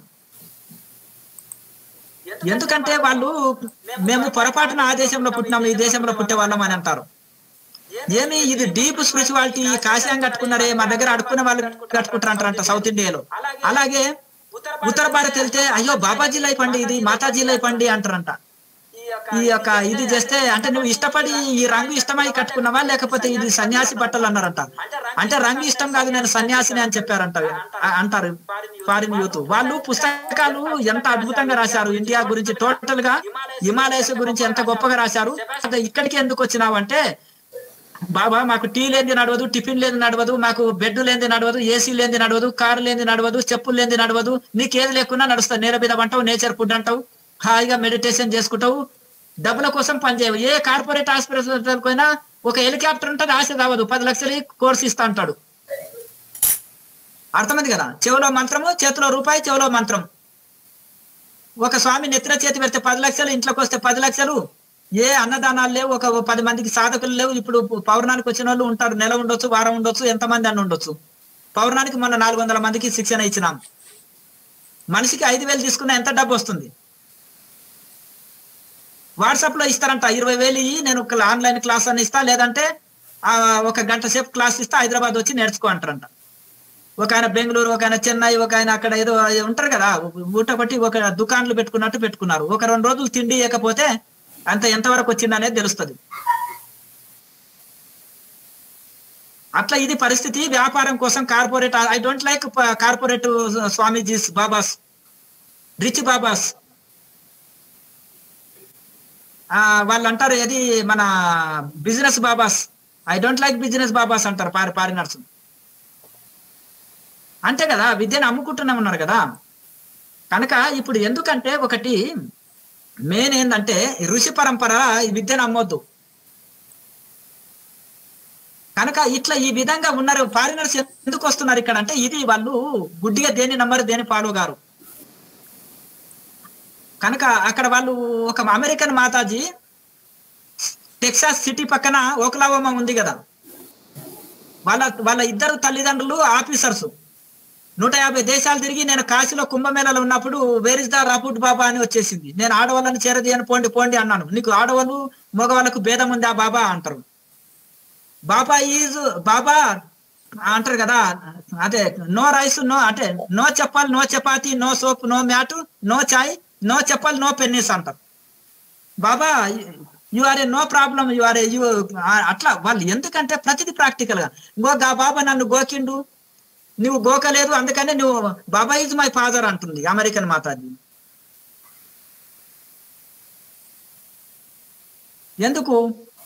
ఎందుకంటే వాళ్ళు మేము పొరపాటున ఆ దేశంలో పుట్టినాము ఈ దేశంలో పుట్టే వాళ్ళం అని అంటారు ఏమి ఇది డీప్ స్పిరిచువాలిటీ కాశ్యం కట్టుకున్నారే మా దగ్గర అడుక్కునే వాళ్ళు కట్టుకుంటారు అంటారంట సౌత్ ఇండియాలో అలాగే ఉత్తర భారత్ వెళ్తే అయ్యో బాబాజీలు అయిపోండి ఇది మాతాజీలు అయిపోండి అంటారంట ఈ యొక్క ఇది చేస్తే అంటే నువ్వు ఇష్టపడి ఈ రంగు ఇష్టమై కట్టుకున్నావా లేకపోతే ఇది సన్యాసి బట్టలు అన్నారంట అంటే రంగు ఇష్టం కాదు నేను సన్యాసిని అని చెప్పారంట ఆ- అంటారు ఫారిన్ యూత్ వాళ్ళు పుస్తకాలు ఎంత అద్భుతంగా రాశారు ఇండియా గురించి టోటల్ గా హిమాలయస్ గురించి ఎంత గొప్పగా రాశారు అంటే ఇక్కడికి ఎందుకు వచ్చినావు అంటే బాబా మాకు టీ లేనిది నడవదు టిఫిన్ లేని నడవదు మాకు బెడ్ లేనిది నడవదు ఏసీ లేనిది నడవదు కారు లేనిది నడవదు చెప్పులు లేనిది నడవదు నీకేది లేకున్నా నడుస్తా నేర మీద అంటావు నేచర్ ఫుడ్ అంటావు హాయిగా మెడిటేషన్ చేసుకుంటావు డబ్బుల కోసం పనిచేయవు ఏ కార్పొరేట్ హాస్పిటల్ పోయినా ఒక హెలికాప్టర్ ఉంటుంది ఆశ కావదు పది లక్షలు కోర్స్ ఇస్తా అంటాడు అర్థమైంది కదా చెవిలో మంత్రము చేతిలో రూపాయి చెవిలో మంత్రం ఒక స్వామి నెత్తిన చేతి పెడితే పది లక్షలు ఇంట్లోకి వస్తే పది లక్షలు ఏ అన్నదానాలు లేవు ఒక పది మందికి సాధకులు లేవు ఇప్పుడు పౌర్ణానికి వచ్చిన వాళ్ళు ఉంటారు నెల ఉండొచ్చు వారం ఉండొచ్చు ఎంతమంది అని ఉండొచ్చు పౌర్ణానికి మొన్న నాలుగు వందల మందికి శిక్షణ ఇచ్చినాం మనిషికి ఐదు వేలు తీసుకున్న ఎంత డబ్బు వస్తుంది వాట్సాప్ లో ఇస్తారంట ఇరవై వేలు ఇయ్యి నేను ఒక ఆన్లైన్ క్లాస్ అని ఇస్తా లేదంటే ఆ, ఒక గంట సేపు క్లాస్ ఇస్తా హైదరాబాద్ వచ్చి నేర్చుకో అంటారంట ఒక ఆయన బెంగళూరు ఒక ఆయన చెన్నై ఒక ఆయన అక్కడ ఏదో ఉంటారు కదా ఊట పట్టి ఒక దుకాన్లు పెట్టుకున్నట్టు పెట్టుకున్నారు ఒక రెండు రోజులు తిండి ఇవ్వకపోతే అంత ఎంతవరకు వచ్చింది అనేది తెలుస్తుంది అట్లా ఇది పరిస్థితి వ్యాపారం కోసం corporate I don't like corporate swamijis babas rich babas ఆ, వాళ్ళు అంటారు ఏది మన business babas I don't like business babas అంటారు పారి పారినర్స్ అంతే కదా విద్యను అమ్ముకుంటూనే ఉన్నారు కదా కనుక ఇప్పుడు ఎందుకంటే ఒకటి మెయిన్ ఏంటంటే ఋషి పరంపర ఈ విద్యను అమ్మొద్దు కనుక ఇట్లా ఈ విధంగా ఉన్నారు ఫారినర్స్ ఎందుకు వస్తున్నారు ఇక్కడ అంటే ఇది వాళ్ళు గుడ్డిగా దేని నమ్మరు దేని ఫాలో గారు కనుక అక్కడ వాళ్ళు ఒక అమెరికన్ మాతాజీ టెక్సాస్ సిటీ పక్కన ఓక్లాహోమా ఉంది కదా వాళ్ళ వాళ్ళ ఇద్దరు తల్లిదండ్రులు ఆఫీసర్స్ నూట యాభై దేశాలు తిరిగి నేను కాశీలో కుంభమేళలో ఉన్నప్పుడు వేర్ ఇస్ ద రాపుట్ బాబా అని వచ్చేసింది నేను ఆడవాళ్ళని చేరదీయను పోండి పోండి అన్నాను నీకు ఆడవాళ్ళు మగవాళ్ళకు భేదం ఉందా బాబా అంటారు బాబా ఈజ్ బాబా అంటారు కదా అదే నో రైస్ నో అంటే నో చెప్పాలి no chapati no soap no mat no chai no చెప్పాలి నో పెన్నీస్ అంటారు Baba you are a no problem you are you అట్లా వాళ్ళు ఎందుకంటే ప్రతిదీ ప్రాక్టికల్ గా ఇంకో గా బాబా నన్ను గోకిండు నువ్వు గోకలేదు అందుకనే నువ్వు బాబా ఈజ్ మై ఫాదర్ అంటుంది అమెరికన్ మాతాజీ ఎందుకు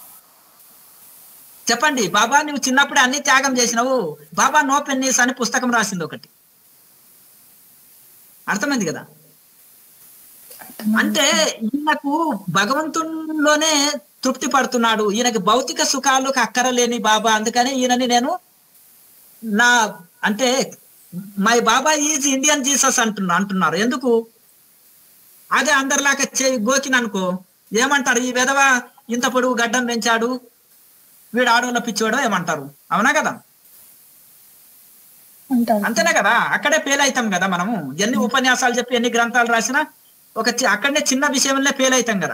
చెప్పండి బాబా నువ్వు చిన్నప్పుడు అన్ని త్యాగం చేసినావు బాబా నో పెన్నీస్ అని పుస్తకం రాసింది ఒకటి అర్థమైంది కదా అంటే ఈయనకు భగవంతుల్లోనే తృప్తి పడుతున్నాడు ఈయనకి భౌతిక సుఖాలకు అక్కరలేని బాబా అందుకని ఈయనని నేను నా అంటే my Baba is Indian Jesus అంటున్నా అంటున్నారు ఎందుకు అదే అందరిలాగా చే గోకిననుకో ఏమంటారు ఈ విధవ ఇంత పొడుగు గడ్డం పెంచాడు వీడు ఆడోళ్ళ పిచ్చోడో ఏమంటారు అవునా కదా అంటారు అంతేనే కదా అక్కడే ఫెయిల్ అవుతాం కదా మనము ఎన్ని ఉపన్యాసాలు చెప్పి ఎన్ని గ్రంథాలు రాసినా ఒక చి- అక్కడనే చిన్న విషయంలో ఫెయిల్ అవుతాం కదా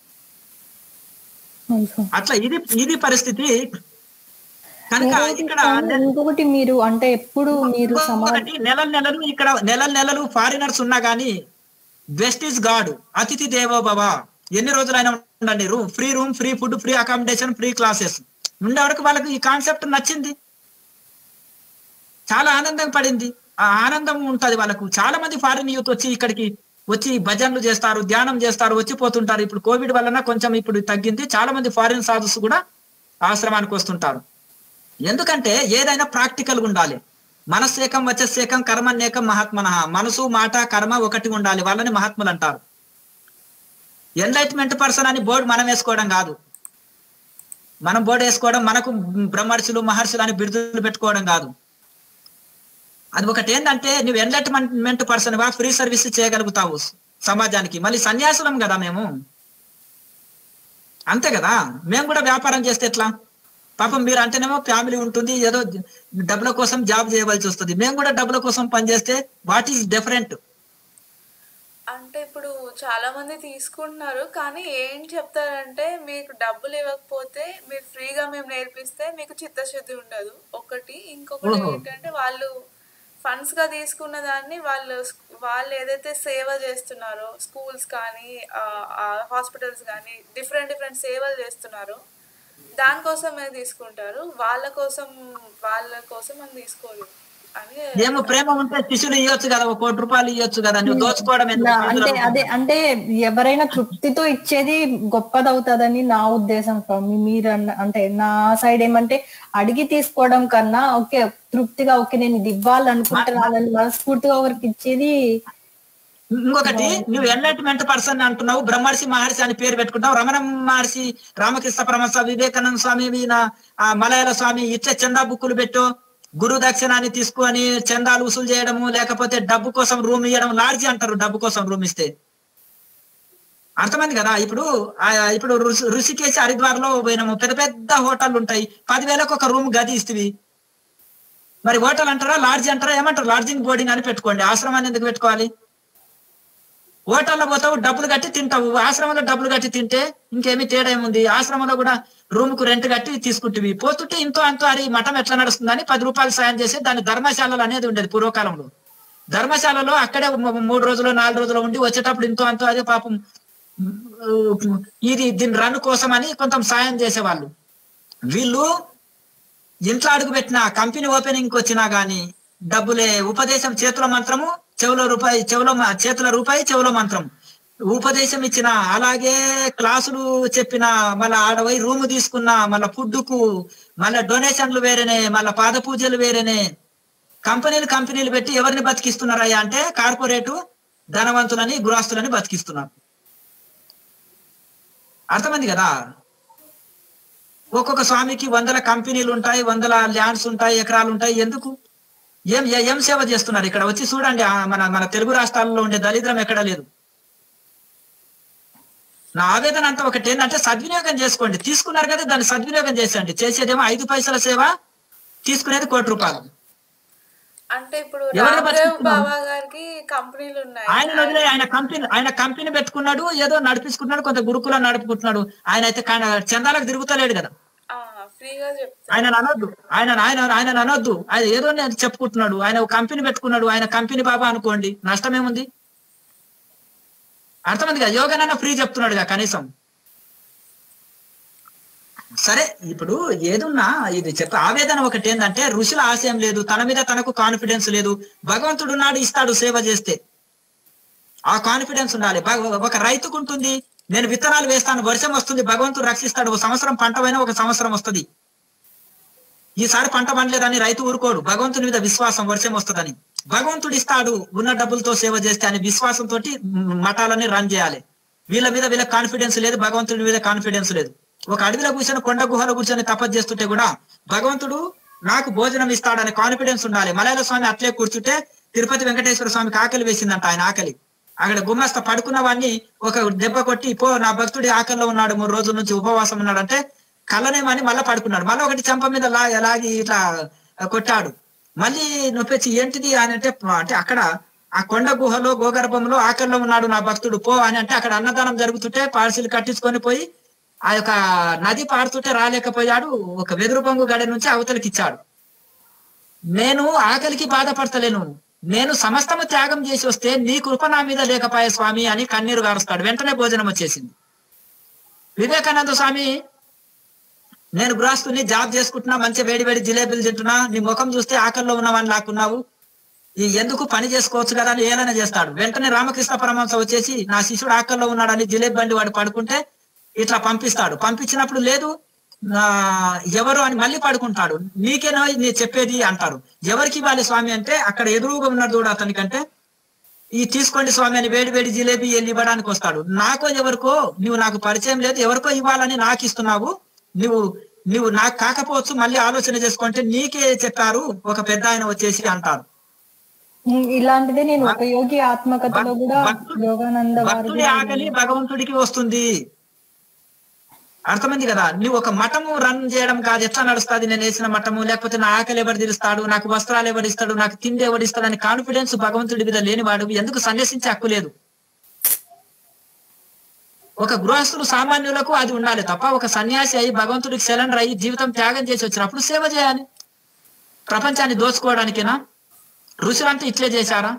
అవును. అట్లా ఇది ఇది పరిస్థితి కనుక ఇంకొకటి ఇక్కడ స్వామి, ఇంకొకటి మీరు అంటే ఎప్పుడు మీరు సమాజ ఒకటి నెలల నెలలు ఇక్కడ నెలల నెలలు ఫారినర్స్ ఉన్నా గానీ వెస్ట్ ఈస్ గాడ్ అతిథి దేవో భవ ఎన్ని రోజులైనా ఉండండి room free room free food free accommodation free classes ఉండే వరకు వాళ్ళకి ఈ కాన్సెప్ట్ నచ్చింది చాలా ఆనందం పడింది ఆ ఆనందం ఉంటది వాళ్ళకు చాలా మంది ఫారిన్ యూత్ వచ్చి ఇక్కడికి వచ్చి భజనలు చేస్తారు ధ్యానం చేస్తారు వచ్చిపోతుంటారు ఇప్పుడు కోవిడ్ వలన కొంచెం ఇప్పుడు తగ్గింది చాలా మంది ఫారిన్ సాధుస్ కూడా ఆశ్రమానికి వస్తుంటారు ఎందుకంటే ఏదైనా ప్రాక్టికల్ గా ఉండాలి మనస్సేకం వచ్చేసేకం కర్మన్యేకం మహాత్మన మనసు మాట కర్మ ఒకటి ఉండాలి వాళ్ళని మహాత్ములు అంటారు ఎన్లైట్మెంట్ పర్సన్ అని బోర్డు మనం వేసుకోవడం కాదు మనం బోర్డు వేసుకోవడం మనకు బ్రహ్మర్షులు మహర్షులు అని బిరుదులు పెట్టుకోవడం కాదు అది ఒకటి ఏంటంటే నువ్వు ఎన్లైట్మెంట్ పర్సన్ వా ఫ్రీ సర్వీస్ చేయగలుగుతావు సమాజానికి మళ్ళీ సన్యాసులం కదా మేము అంతే కదా మేము కూడా వ్యాపారం చేస్తే ఎట్లా పాపం మీరు అంటేనేమో ఫ్యామిలీ ఉంటుంది ఏదో డబ్బుల కోసం జాబ్ చేయవలసి వస్తుంది మేము కూడా డబ్బుల కోసం పనిచేస్తే వాట్ ఈస్ డిఫరెంట్ అంటే ఇప్పుడు చాలా మంది తీసుకుంటున్నారు కానీ ఏం చెప్తారంటే మీకు డబ్బులు ఇవ్వకపోతే మీరు ఫ్రీగా మేము నేర్పిస్తే మీకు చిత్తశుద్ధి ఉండదు ఒకటి ఇంకొకటి ఓహో. ఏంటంటే వాళ్ళు ఫండ్స్ గా తీసుకున్న దాన్ని వాళ్ళు వాళ్ళు ఏదైతే సేవ చేస్తున్నారో స్కూల్స్ కానీ హాస్పిటల్స్ కానీ డిఫరెంట్ డిఫరెంట్ సేవలు చేస్తున్నారో దానికోసమే తీసుకుంటారు వాళ్ళ కోసం వాళ్ళ కోసం అని తీసుకోరు అని ఏమో ప్రేమ ఉంటే శిష్యులు ఇవ్వచ్చు కదా ఒక కోటి రూపాయలు ఇవ్వచ్చు కదా నువ్వు దోచుకోవడం ఎందుకు? నా- అంటే అదే అంటే ఎవరైనా తృప్తితో ఇచ్చేది గొప్పదవుతుందని నా ఉద్దేశం స్వామి మీరు అన్న అంటే నా సైడ్ ఏమంటే అడిగి తీసుకోవడం కన్నా ఓకే తృప్తిగా ఓకే నేను ఇది ఇవ్వాలనుకుంటున్నానని మనస్ఫూర్తిగా ఒకరికి ఇచ్చేది ఇంకొకటి నువ్వు ఎన్లైట్మెంట్ పర్సన్ అంటున్నావు బ్రహ్మర్షి మహర్షి అని పేరు పెట్టుకుంటావు రమణ మహర్షి రామకృష్ణ పరమహంస వివేకానంద స్వామి ఈయన, ఆ మలయాళ స్వామి ఇచ్చే చందా బుక్కులు పెట్టు గురు దక్షిణాన్ని తీసుకొని చందాలు వసూలు చేయడము లేకపోతే డబ్బు కోసం రూమ్ ఇవ్వడం లాడ్జి అంటారు డబ్బు కోసం రూమ్ ఇస్తే అర్థమైంది కదా ఇప్పుడు ఆ, ఇప్పుడు ఋషి- ఋషికేశ్ హరిద్వార్ లో పోయినాము పెద్ద పెద్ద హోటల్ ఉంటాయి పదివేలకు ఒక రూమ్ గది ఇస్తుంది మరి హోటల్ అంటారా లాడ్జి అంటారా ఏమంటారు లాడ్జింగ్ బోర్డింగ్ అని పెట్టుకోండి ఆశ్రమాన్ని ఎందుకు పెట్టుకోవాలి హోటల్లో పోతావు డబ్బులు కట్టి తింటావు ఆశ్రమంలో డబ్బులు కట్టి తింటే ఇంకేమీ తేడా ఏముంది ఆశ్రమంలో కూడా రూమ్ కు రెంట్ కట్టి తీసుకుంటువి పోతుంటే ఇంతో అంతో అరే ఈ మఠం ఎట్లా నడుస్తుందని పది రూపాయలు సాయం చేసి దాని ధర్మశాలలు అనేది ఉండేది పూర్వకాలంలో ధర్మశాలలో అక్కడే మ- మూడు రోజులు నాలుగు రోజులు ఉండి వచ్చేటప్పుడు ఇంతో అంతో అదే పాపం ఉమ్, ఇది దీని రన్ కోసం అని కొంత సాయం చేసేవాళ్ళు వీళ్ళు ఇంట్లో అడుగు పెట్టిన కంపెనీ ఓపెనింగ్ వచ్చినా గానీ డబ్బులే ఉపదేశం చేతుల మంత్రము చెవులో రూపాయి చెవులో మ- చేతుల రూపాయి చెవులో మంత్రం ఉపదేశం ఇచ్చిన అలాగే క్లాసులు చెప్పిన మళ్ళా ఆడవై రూమ్ తీసుకున్న మళ్ళా ఫుడ్కు మళ్ళా డొనేషన్లు వేరేనే మళ్ళా పాద పూజలు వేరేనే కంపెనీలు కంపెనీలు పెట్టి ఎవరిని బతికిస్తున్నారయ్యా అంటే కార్పొరేటు ధనవంతులని గృహస్థులని బతికిస్తున్నారు అర్థమైంది కదా ఒక్కొక్క స్వామికి వందల కంపెనీలు ఉంటాయి వందల ల్యాండ్స్ ఉంటాయి ఎకరాలు ఉంటాయి ఎందుకు ఏం ఏ- ఏం సేవ చేస్తున్నారు ఇక్కడ వచ్చి చూడండి ఆ మన మన తెలుగు రాష్ట్రాల్లో ఉండే దరిద్రం ఎక్కడ లేదు నా ఆవేదన అంతా ఒకటి ఏంటంటే సద్వినియోగం చేసుకోండి తీసుకున్నారు కదా దాన్ని సద్వినియోగం చేసండి చేసేదేమో ఐదు పైసల సేవ తీసుకునేది కోటి రూపాయలు అంటే ఇప్పుడు ఎవరిని రామ్దేవ్ బతికిస్తున్నావు? బాబా గారికి కంపెనీలు ఉన్నాయి ఆయన వదిలే ఆయన కంపెనీ ఆయన కంపెనీ పెట్టుకున్నాడు ఏదో నడిపించుకున్నాడు కొంత గురుకులం నడుపుకుంటున్నాడు ఆయన అయితే కా- చందాలకు తిరుగుతలేడు కదా ఆ, ఫ్రీగా చెప్తా ఆయన అనొద్దు ఆయన ఆయన ఆయన అనొద్దు ఆయన ఏదో నేను చెప్పుకుంటున్నాడు ఆయన ఒక కంపెనీ పెట్టుకున్నాడు ఆయన కంపెనీ బాబా అనుకోండి నష్టమేముంది అర్థమైంది కదా యోగానైనా ఫ్రీ చెప్తున్నాడు కదా కనీసం సరే ఇప్పుడు ఏదున్నా ఇది చెప్ప ఆవేదన ఒకటి ఏంటంటే ఋషుల ఆశయం లేదు తన మీద తనకు కాన్ఫిడెన్స్ లేదు భగవంతుడు నాడు ఇస్తాడు సేవ చేస్తే ఆ కాన్ఫిడెన్స్ ఉండాలి భగ- ఒక రైతుకు ఉంటుంది నేను విత్తనాలు వేస్తాను వర్షం వస్తుంది భగవంతుడు రక్షిస్తాడు ఒక సంవత్సరం పంట పోయినా ఒక సంవత్సరం వస్తుంది ఈసారి పంట పండలేదని రైతు ఊరుకోడు భగవంతుని మీద విశ్వాసం వర్షం వస్తుందని భగవంతుడు ఇస్తాడు ఉన్న డబ్బులతో సేవ చేస్తే అనే విశ్వాసంతో మఠాలని రన్ చేయాలి వీళ్ళ మీద వీళ్ళ కాన్ఫిడెన్స్ లేదు భగవంతుడి మీద కాన్ఫిడెన్స్ లేదు ఒక అడవిలో కూర్చొని కొండ గుహలో కూర్చొని తపస్సు చేస్తుంటే కూడా భగవంతుడు నాకు భోజనం ఇస్తాడనే కాన్ఫిడెన్స్ ఉండాలి మలయాళ స్వామి అట్లే కూర్చుంటే తిరుపతి వెంకటేశ్వర స్వామికి ఆకలి వేసిందంట ఆయన ఆకలి అక్కడ గుమ్మస్త పడుకున్న వాడిని ఒక దెబ్బ కొట్టి పో నా భక్తుడి ఆకలిలో ఉన్నాడు మూడు రోజుల నుంచి ఉపవాసం ఉన్నాడు అంటే కళ్ళనేమని మళ్ళీ పడుకున్నాడు మళ్ళీ ఒకటి చెంప మీద లా లాగి ఇట్లా కొట్టాడు మళ్ళీ నొప్పించి ఏంటిది అని అంటే అంటే అక్కడ ఆ కొండ గుహలో గోగర్భంలో ఆకలిలో ఉన్నాడు నా భక్తుడు పో అని అంటే అక్కడ అన్నదానం జరుగుతుంటే పార్సిల్ కట్టించుకొని పోయి ఆ యొక్క నది పారుతుంటే రాలేకపోయాడు ఒక వెదురు పొంగు గడి నుంచి అవతలికి ఇచ్చాడు నేను ఆకలికి బాధపడతలేను నేను సమస్తము త్యాగం చేసి వస్తే నీ కృప నా మీద లేకపాయే స్వామి అని కన్నీరు గారుస్తాడు వెంటనే భోజనం వచ్చేసింది వివేకానంద స్వామి నేను గృహస్థుని జాబ్ చేసుకుంటున్నా మంచి వేడి వేడి జిలేబీలు తింటున్నా నీ ముఖం చూస్తే ఆకలిలో ఉన్నవని లాక్కున్నావు ఈ ఎందుకు పని చేసుకోవచ్చు కదా అని ఏలైనా చేస్తాడు వెంటనే రామకృష్ణ పరమహంస వచ్చేసి నా శిష్యుడు ఆకలిలో ఉన్నాడని జిలేబీ బండి వాడు పడుకుంటే ఇట్లా పంపిస్తాడు పంపించినప్పుడు లేదు ఆ, ఎవరు అని మళ్ళీ పడుకుంటాడు నీకేనో నేను చెప్పేది అంటారు ఎవరికి ఇవ్వాలి స్వామి అంటే అక్కడ ఎదురుగా ఉన్నాడు చూడు అతనికంటే ఈ తీసుకోండి స్వామి అని వేడి వేడి జిలేబీ వెళ్ళి ఇవ్వడానికి వస్తాడు నాకో ఎవరికో నువ్వు నాకు పరిచయం లేదు ఎవరికో ఇవ్వాలని నాకు ఇస్తున్నావు నువ్వు నువ్వు నాకు కాకపోవచ్చు మళ్ళీ ఆలోచన చేసుకుంటే నీకే చెప్పారు ఒక పెద్ద ఆయన వచ్చేసి అంటారు ఉమ్, ఇలాంటిదే నేను ఒక యోగి ఆత్మకథలో కూడా భక్తుడు- యోగానంద వారి భక్తుడి ఆకలి భగవంతుడికి వస్తుంది అర్థమైంది కదా నువ్వు ఒక మఠము రన్ చేయడం కాదు ఎట్లా నడుస్తుంది నేను వేసిన మఠము లేకపోతే నా ఆకలి ఎవరు తీరుస్తాడు నాకు వస్త్రాలు ఎవరు ఇస్తాడు నాకు తిండి ఎవరు ఇస్తాడు అని కాన్ఫిడెన్స్ భగవంతుడి మీద లేనివాడు ఎందుకు సన్యసించే హక్కు లేదు ఒక గృహస్థులు సామాన్యులకు అది ఉండాలి తప్ప ఒక సన్యాసి అయి భగవంతుడికి సెలెండర్ అయ్యి జీవితం త్యాగం చేసి వచ్చినప్పుడు సేవ చేయాలి ప్రపంచాన్ని దోచుకోవడానికేనా ఋషులంతా ఇట్లే చేశారా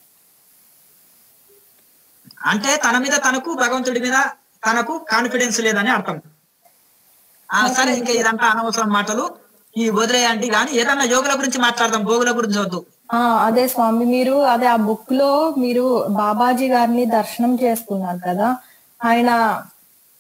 అంటే తన మీద తనకు భగవంతుడి మీద తనకు కాన్ఫిడెన్స్ లేదని అర్థం ఆ సరే ఇంకా ఇదంతా అనవసరం మాటలు ఈ వదిలేయండి కానీ ఏదన్నా యోగుల గురించి మాట్లాడదాం భోగుల గురించి వద్దు ఆ అదే స్వామి మీరు అదే ఆ బుక్ లో మీరు బాబాజీ గారిని దర్శనం చేసుకున్నారు కదా ఆయన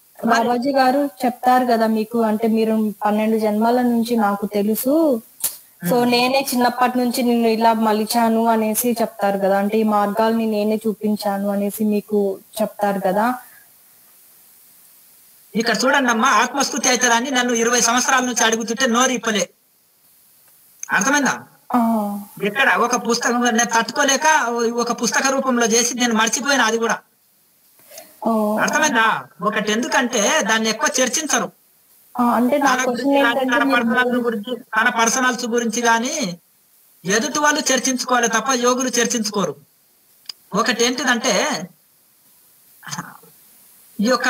బాబాజీ గారు చెప్తారు కదా మీకు అంటే మీరు పన్నెండు జన్మల నుంచి నాకు తెలుసు సో నేనే చిన్నప్పటి నుంచి నిన్ను ఇలా మలిచాను అనేసి చెప్తారు కదా అంటే ఈ మార్గాల్ని నేనే చూపించాను అనేసి మీకు చెప్తారు కదా ఇక్కడ చూడండి అమ్మా ఆత్మస్థుతి అవుతుందని నన్ను ఇరవై సంవత్సరాల నుంచి అడుగుతుంటే నోరు ఇప్పలే అర్థమైందా ఆ, ఎక్కడ ఒక పుస్తకం నేను తట్టుకోలేక ఒక పుస్తక రూపంలో చేసి నేను మర్చిపోయిన అది కూడా ఓ, అర్థమైందా ఒకటి ఎందుకంటే దాన్ని ఎక్కువ చర్చించరు ఆ, అంటే నా తన క్వశ్చన్ గురించి కానీ, ఏంటంటే తన మీరు- పర్సనల్స్ గురించి తన పర్సనల్స్ గురించి కానీ ఎదుటి వాళ్ళు చర్చించుకోవాలి తప్ప యోగులు చర్చించుకోరు ఒకటి ఏంటిదంటే ఈ యొక్క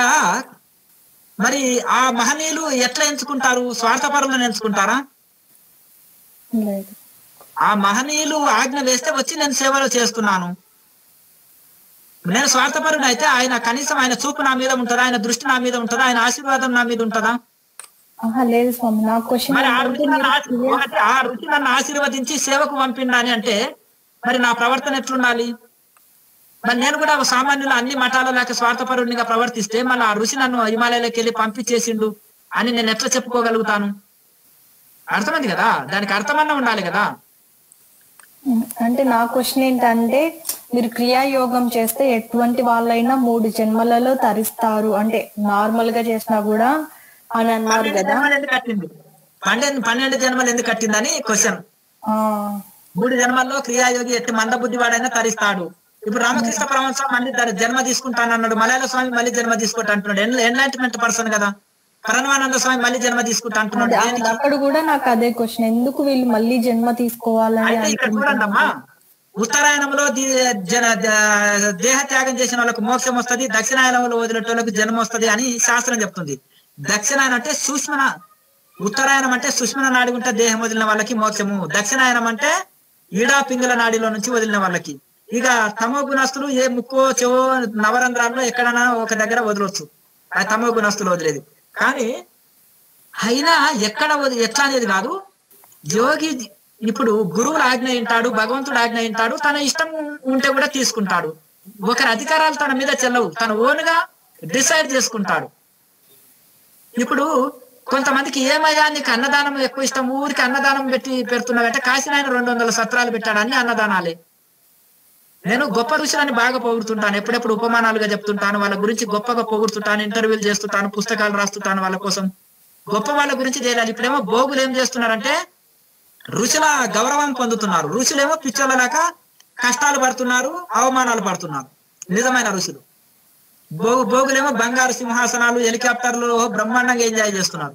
మరి ఆ మహనీయులు ఎట్లా ఎంచుకుంటారు స్వార్థపరులను ఎంచుకుంటారా లేదు ఆ మహనీయులు ఆజ్ఞ వేస్తే వచ్చి నేను సేవలు చేస్తున్నాను నేను స్వార్థపరుడు అయితే ఆయన కనీసం ఆయన చూపు నా మీద ఉంటుందా ఆయన దృష్టి నా మీద ఉంటుందా ఆయన ఆశీర్వాదం నా మీద ఉంటుందా ఆహా, లేదు స్వామి నా క్వశ్చన్ మరి ఆ ఏంటంటే రుచి నన్ను మీరు ఆశీ- ఒకటి ఆ రుచి నన్ను ఆశీర్వదించి సేవకు పంపిండాని అంటే మరి నా ప్రవర్తన ఎట్లుండాలి మరి నేను కూడా ఒక సామాన్యులు అన్ని మఠాల లేక స్వార్థపరుడినిగా ప్రవర్తిస్తే మళ్ళీ ఆ రుచి నన్ను హిమాలయాలకు వెళ్ళి పంపించేసిండు అని నేను ఎట్లా చెప్పుకోగలుగుతాను అర్థమైంది కదా దానికి అర్థమన్నా ఉండాలి కదా అంటే నా క్వశ్చన్ ఏంటంటే మీరు క్రియాయోగం చేస్తే ఎటువంటి వాళ్ళైనా మూడు జన్మలలో తరిస్తారు అంటే నార్మల్ గా చేసినా కూడా అని అన్నారు పన్నెండు కదా జన్మలు ఎందుకు కట్టింది పన్నెండు పన్నెండు జన్మలు ఎందుకు కట్టిందని క్వశ్చన్ ఆ మూడు జన్మల్లో క్రియాయోగి ఎట్టి మందబుద్ధి వాడైనా తరిస్తాడు ఇప్పుడు రామకృష్ణ పరమహంస మళ్ళీ దాని జన్మ తీసుకుంటానన్నాడు మలయాళ స్వామి మళ్ళీ జన్మ తీసుకుంటా అంటున్నాడు ఎన్- ఎన్లైట్మెంట్ పర్సన్ కదా పరమానంద స్వామి మళ్ళీ జన్మ తీసుకుంటా అంటున్నాడు అదే- దేనికి? అక్కడ కూడా నాకు అదే క్వశ్చన్ ఎందుకు వీళ్ళు మళ్ళీ జన్మ తీసుకోవాలని అయితే ఇక్కడ చూడండి అమ్మా ఉత్తరాయణంలో ది- జన ద- దేహ త్యాగం చేసిన వాళ్ళకు మోక్షం వస్తది దక్షిణాయనంలో వదిలేట వాళ్ళకు జన్మ వస్తది అని శాస్త్రం చెప్తుంది దక్షిణాయనం అంటే సూక్ష్మ ఉత్తరాయణం అంటే సుష్మన నాడి ఉంటే దేహం వదిలిన వాళ్ళకి మోక్షము దక్షిణాయనం అంటే ఈడా పింగళ నాడిలో నుంచి వదిలిన వాళ్ళకి ఇక తమో గుణస్తులు ఏ ముక్కో చెవో నవరంధ్రాల్లో ఎక్కడైనా ఒక దగ్గర వదలొచ్చు ఆ తమో గుణస్తులు వదిలేది కానీ అయినా ఎక్కడ వది- ఎట్లా అనేది కాదు యోగి ఇప్పుడు గురువుల ఆజ్ఞ వింటాడు భగవంతుడు ఆజ్ఞ వింటాడు తన ఇష్టం ఉంటే కూడా తీసుకుంటాడు ఒకరి అధికారాలు తన మీద చెల్లవు తన ఓన్ గా డిసైడ్ చేసుకుంటాడు ఇప్పుడు కొంతమందికి ఏమయ్యా నీకు అన్నదానం ఎక్కువ ఇష్టం ఊరికి అన్నదానం పెట్టి పెడుతున్నావంటే కాశీనాయన రెండు వందల సత్రాలు పెట్టాడు అన్ని అన్నదానాలే నేను గొప్ప ఋషులని బాగా పొగుడుతుంటాను ఎప్పుడెప్పుడు ఉపమానాలుగా చెప్తుంటాను వాళ్ళ గురించి గొప్పగా పొగుడుతుంటాను ఇంటర్వ్యూలు చేస్తుంటాను పుస్తకాలు రాస్తుంటాను వాళ్ళ కోసం గొప్ప వాళ్ళ గురించి చేయాలి ఇప్పుడేమో భోగులు ఏం చేస్తున్నారంటే ఋషుల గౌరవం పొందుతున్నారు ఋషులేమో పిచ్చోళ్ళ లేక కష్టాలు పడుతున్నారు అవమానాలు పడుతున్నారు నిజమైన ఋషులు భోగు భోగులేమో బంగారు సింహాసనాలు హెలికాప్టర్లు బ్రహ్మాండంగా ఎంజాయ్ చేస్తున్నారు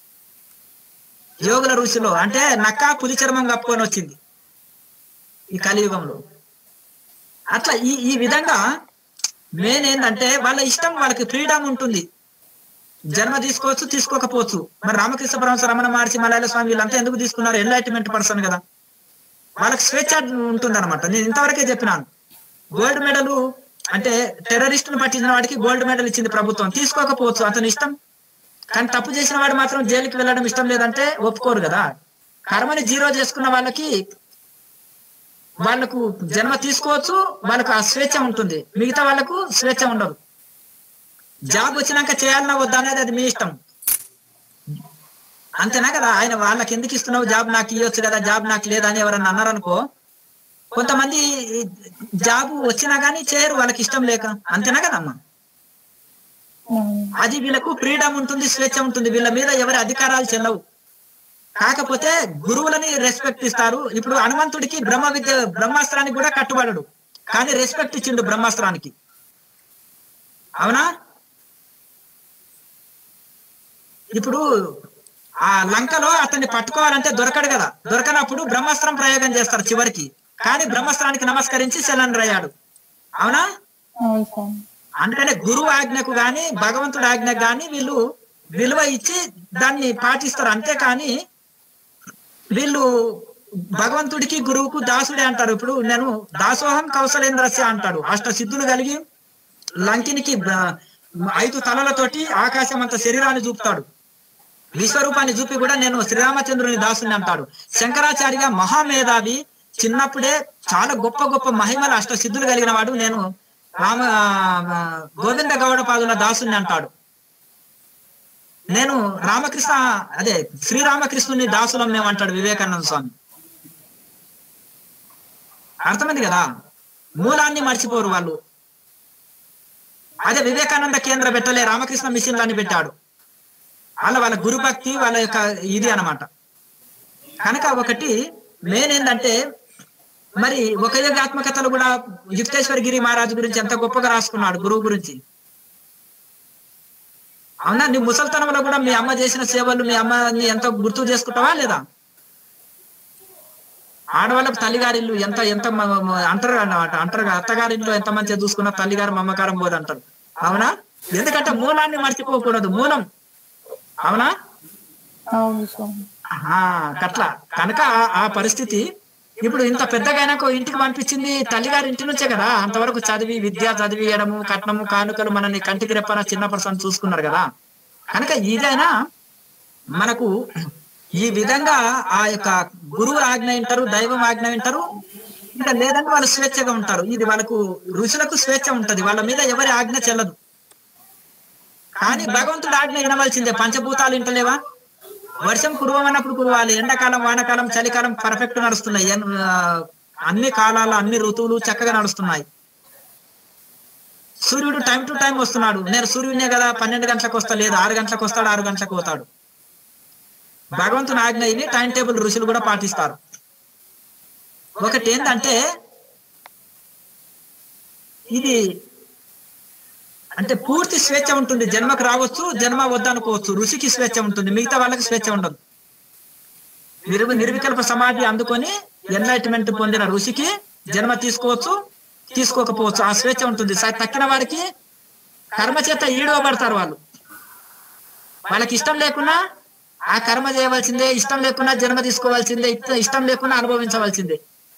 యోగుల ఋషిలో అంటే నక్క పులి చర్మం కప్పుకొని వచ్చింది ఈ కలియుగంలో అట్లా ఈ ఈ విధంగా మెయిన్ ఏంటంటే వాళ్ళ ఇష్టం వాళ్ళకి ఫ్రీడమ్ ఉంటుంది జన్మ తీసుకోవచ్చు తీసుకోకపోవచ్చు మరి రామకృష్ణ పరమహంస రమణ మహర్షి మలయాళ స్వామి వీళ్ళంతా ఎందుకు తీసుకున్నారు ఎన్లైట్మెంట్ పర్సన్ కదా వాళ్ళకి స్వేచ్ఛ ఉంటుంది అనమాట నేను ఇంతవరకే చెప్పినాను గోల్డ్ మెడల్ అంటే టెర్రరిస్ట్ ను పట్టించిన వాడికి గోల్డ్ మెడల్ ఇచ్చింది ప్రభుత్వం తీసుకోకపోవచ్చు అతని ఇష్టం కానీ తప్పు చేసిన వాడు మాత్రం జైలుకి వెళ్ళడం ఇష్టం లేదంటే ఒప్పుకోరు కదా కర్మని జీరో చేసుకున్న వాళ్ళకి వాళ్ళకు జన్మ తీసుకోవచ్చు వాళ్ళకు ఆ స్వేచ్ఛ ఉంటుంది మిగతా వాళ్ళకు స్వేచ్ఛ ఉండదు జాబ్ వచ్చినాక చేయాలన్నా వద్దా అనేది అది మీ ఇష్టం అంతేనా కదా ఆయన వాళ్ళకి ఎందుకు ఇస్తున్నావు జాబ్ నాకు ఇవ్వచ్చు కదా జాబ్ నాకు లేదా అని ఎవరన్నా అన్నారనుకో కొంతమంది జాబ్ వచ్చినా గానీ చేయరు వాళ్ళకి ఇష్టం లేక అంతేనా కదమ్మా అది వీళ్ళకు ఫ్రీడమ్ ఉంటుంది స్వేచ్ఛ ఉంటుంది వీళ్ళ మీద ఎవరి అధికారాలు చెల్లవు కాకపోతే గురువులని రెస్పెక్ట్ ఇస్తారు ఇప్పుడు హనుమంతుడికి బ్రహ్మ విద్య బ్రహ్మాస్త్రానికి కూడా కట్టుబడడు కానీ రెస్పెక్ట్ ఇచ్చిండు బ్రహ్మాస్త్రానికి అవునా ఇప్పుడు ఆ లంకలో అతన్ని పట్టుకోవాలంటే దొరకడు కదా దొరకనప్పుడు బ్రహ్మాస్త్రం ప్రయోగం చేస్తారు చివరికి కానీ బ్రహ్మాస్త్రానికి నమస్కరించి సెలెండర్ అయ్యాడు అవునా అవును స్వామి అందుకనే గురువు ఆజ్ఞకు గాని భగవంతుడి ఆజ్ఞకు గాని వీళ్ళు విలువ ఇచ్చి దాన్ని పాటిస్తారు అంతేకాని వీళ్ళు భగవంతుడికి గురువుకు దాసుడే అంటారు ఇప్పుడు నేను దాసోహం కౌశలేంద్రస్య అంటాడు అష్ట సిద్ధులు కలిగి లంకినికి బ- ఐదు తలలతోటి ఆకాశం అంత శరీరాన్ని చూపుతాడు విశ్వరూపాన్ని చూపి కూడా నేను శ్రీరామచంద్రుని దాసుని అంటాడు శంకరాచార్య మహామేధావి చిన్నప్పుడే చాలా గొప్ప గొప్ప మహిమల అష్ట సిద్ధులు కలిగిన వాడు నేను రామ ఆ, గోవింద గౌడ పాదుల దాసుని అంటాడు నేను రామకృష్ణ అదే శ్రీరామకృష్ణుని దాసులం మేము అంటాడు వివేకానంద స్వామి అర్థమైంది కదా మూలాన్ని మర్చిపోరు వాళ్ళు అదే వివేకానంద కేంద్ర పెట్టలే రామకృష్ణ మిషన్లని పెట్టాడు వాళ్ళ వాళ్ళ గురుభక్తి వాళ్ళ యొక్క ఇది అన్నమాట కనుక ఒకటి మెయిన్ ఏంటంటే మరి ఒక యోగాత్మకతలు కూడా యుక్తేశ్వర గిరి మహారాజు గురించి ఎంత గొప్పగా రాసుకున్నాడు గురువు గురించి అవునా నీ ముసల్తనంలో కూడా మీ అమ్మ చేసిన సేవలు మీ అమ్మని ఎంత గుర్తు చేసుకుంటావా లేదా ఆడవాళ్ళకు తల్లిగారిల్లు ఎంత ఎంత మ- మ- అంటారు అన్నమాట అంటారు కదా, అత్తగారిల్లు ఎంత మంచిగా చూసుకున్నా తల్లిగారు మమ్మకారం పోదు అంటారు అవునా ఎందుకంటే మూలాన్ని మర్చిపోకూడదు మూలం అవునా అవును స్వామి ఆహా, అట్లా కనుక ఆ- ఆ పరిస్థితి ఇప్పుడు ఇంత పెద్దగా అయినాక ఇంటికి పంపించింది తల్లిగారి ఇంటి నుంచే కదా అంతవరకు చదివి విద్య చదివియడము కట్నము కానుకలు మనల్ని కంటికి రెప్పన చిన్న పర్సన్ చూసుకున్నారు కదా కనుక ఇదైనా మనకు ఈ విధంగా ఆ యొక్క గురువు ఆజ్ఞ వింటారు దైవం ఆజ్ఞ వింటారు ఇంకా లేదంటే వాళ్ళు స్వేచ్ఛగా ఉంటారు ఇది వాళ్ళకు ఋషులకు స్వేచ్ఛ ఉంటది వాళ్ళ మీద ఎవరి ఆజ్ఞ చెల్లదు కానీ భగవంతుడు ఆజ్ఞ వినవలసిందే పంచభూతాలు వింటలేవా వర్షం కురవమన్నప్పుడు కురవాలి ఎండాకాలం వానాకాలం చలికాలం పర్ఫెక్ట్ నడుస్తున్నాయి ఎన్- ఆ, అన్ని కాలాలు అన్ని ఋతువులు చక్కగా నడుస్తున్నాయి సూర్యుడు టైం టు టైం వస్తున్నాడు నేను సూర్యుడినే కదా పన్నెండు గంటలకు వస్తా లేదు ఆరు గంటలకు వస్తాడు ఆరు గంటలకు పోతాడు భగవంతుని ఆజ్ఞ ఇది టైం టేబుల్ ఋషులు కూడా పాటిస్తారు ఒకటి ఏంటంటే ఇది అంటే పూర్తి స్వేచ్ఛ ఉంటుంది జన్మకు రావచ్చు జన్మ వద్దనుకోవచ్చు ఋషికి స్వేచ్ఛ ఉంటుంది మిగతా వాళ్ళకి స్వేచ్ఛ ఉండదు నిర్వి నిర్వికల్ప సమాధి అందుకొని ఎన్లైట్మెంట్ పొందిన ఋషికి జన్మ తీసుకోవచ్చు తీసుకోకపోవచ్చు ఆ స్వేచ్ఛ ఉంటుంది స- తక్కిన వారికి కర్మ చేత ఈడవబడతారు వాళ్ళు వాళ్ళకి ఇష్టం లేకున్నా ఆ కర్మ చేయవలసిందే ఇష్టం లేకున్నా జన్మ తీసుకోవాల్సిందే ఇష్ట- ఇష్టం లేకున్నా అనుభవించవలసిందే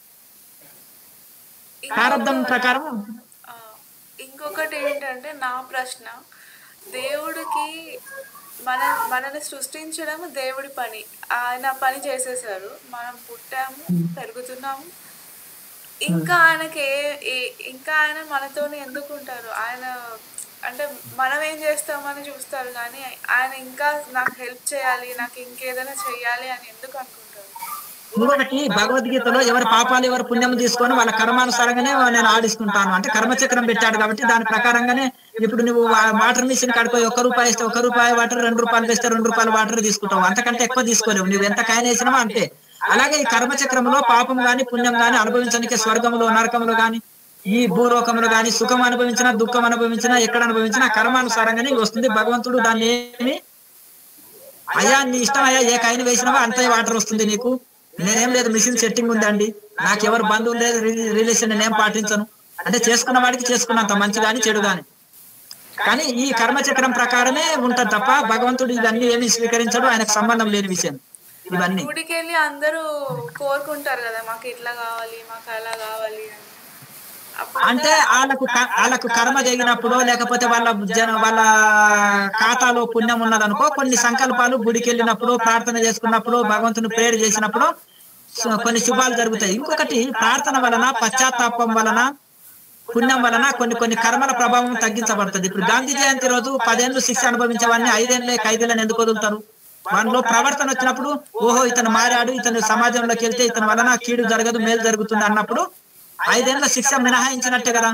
ప్రారంధం ప్రకారం ఆ, ఇంకొకటి ఏంటంటే నా ప్రశ్న దేవుడికి మన మనని సృష్టించడం దేవుడి పని ఆయన పని చేసేసారు మనం పుట్టాము పెరుగుతున్నాము ఇంకా ఆయనకి ఏ ఏ- ఇంకా ఆయన మనతోనే ఎందుకు ఉంటారు ఆయన అంటే మనం ఏం చేస్తామని చూస్తారు కానీ ఆయన ఇంకా నాకు హెల్ప్ చేయాలి నాకు ఇంకేదైనా చేయాలి అని ఎందుకు అనుకుంటారు ఇంకొకటి భగవద్గీతలో ఎవరి పాపాలు ఎవరి పుణ్యం తీసుకొని వాళ్ళ కర్మానుసారంగానే నేను ఆడిస్తుంటాను అంటే కర్మచక్రం పెట్టాడు కాబట్టి దాని ప్రకారంగానే ఇప్పుడు నువ్వు వా- వాటర్ మిషన్ కాడిపోయి ఒక రూపాయి ఇస్తే ఒక రూపాయి వాటర్ రెండు రూపాయలు వేస్తే రెండు రూపాయలు వాటర్ తీసుకుంటావు అంతకంటే ఎక్కువ తీసుకోలేవు నువ్వు ఎంత కాయన వేసినావో అంతే అలాగే ఈ కర్మచక్రంలో పాపం గాని పుణ్యం గాని అనుభవించడానికి స్వర్గంలో నరకంలో గాని ఈ భూలోకంలో గాని సుఖం అనుభవించినా దుఃఖం అనుభవించినా ఎక్కడ అనుభవించినా కర్మానుసారంగానే వస్తుంది భగవంతుడు దాన్ని ఏమి అయ్యా నీ ఇష్టం అయ్యా ఏ కాయన వేసినావో అంతే వాటర్ వస్తుంది నీకు నేనేం లేదు మిషన్ సెట్టింగ్ ఉందండి నాకు ఎవరు బంధువులు లేదు రి- రిలేషన్ నేనేం పాటించను అంటే చేసుకున్న వాడికి చేసుకున్నంత మంచి గాని చెడు గాని కానీ ఈ కర్మచక్రం ప్రకారమే ఉంటది తప్ప భగవంతుడు ఇవన్నీ ఏమి స్వీకరించడు ఆయనకు సంబంధం లేని విషయం ఇవన్నీ గుడికి వెళ్ళి అందరూ కోరుకుంటారు కదా మాకు ఇట్లా కావాలి మాకు అలా కావాలి అని అప్పుడు అంటే వాళ్ళకు క- వాళ్ళకు కర్మ జరిగినప్పుడు లేకపోతే వాళ్ళ జన వాళ్ళ ఖాతాలో పుణ్యం ఉన్నదనుకో కొన్ని సంకల్పాలు గుడికి వెళ్ళినప్పుడు ప్రార్థన చేసుకున్నప్పుడు భగవంతుని ప్రేయర్ చేసినప్పుడు సో కొన్ని శుభాలు జరుగుతాయి ఇంకొకటి ప్రార్థన వలన పశ్చాత్తాపం వలన పుణ్యం వలన కొన్ని కొన్ని కర్మల ప్రభావం తగ్గించబడుతుంది ఇప్పుడు గాంధీ జయంతి రోజు పదేళ్ళు శిక్ష అనుభవించేవాడిని ఐదేళ్ళే ఖైదీలను ఎందుకు వదులుతారు వాళ్ళలో ప్రవర్తన వచ్చినప్పుడు ఓహో ఇతను మారాడు ఇతను సమాజంలోకి వెళ్తే ఇతని వలన కీడు జరగదు మేలు జరుగుతుంది అన్నప్పుడు ఐదేళ్ల శిక్ష మినహాయించినట్టే కదా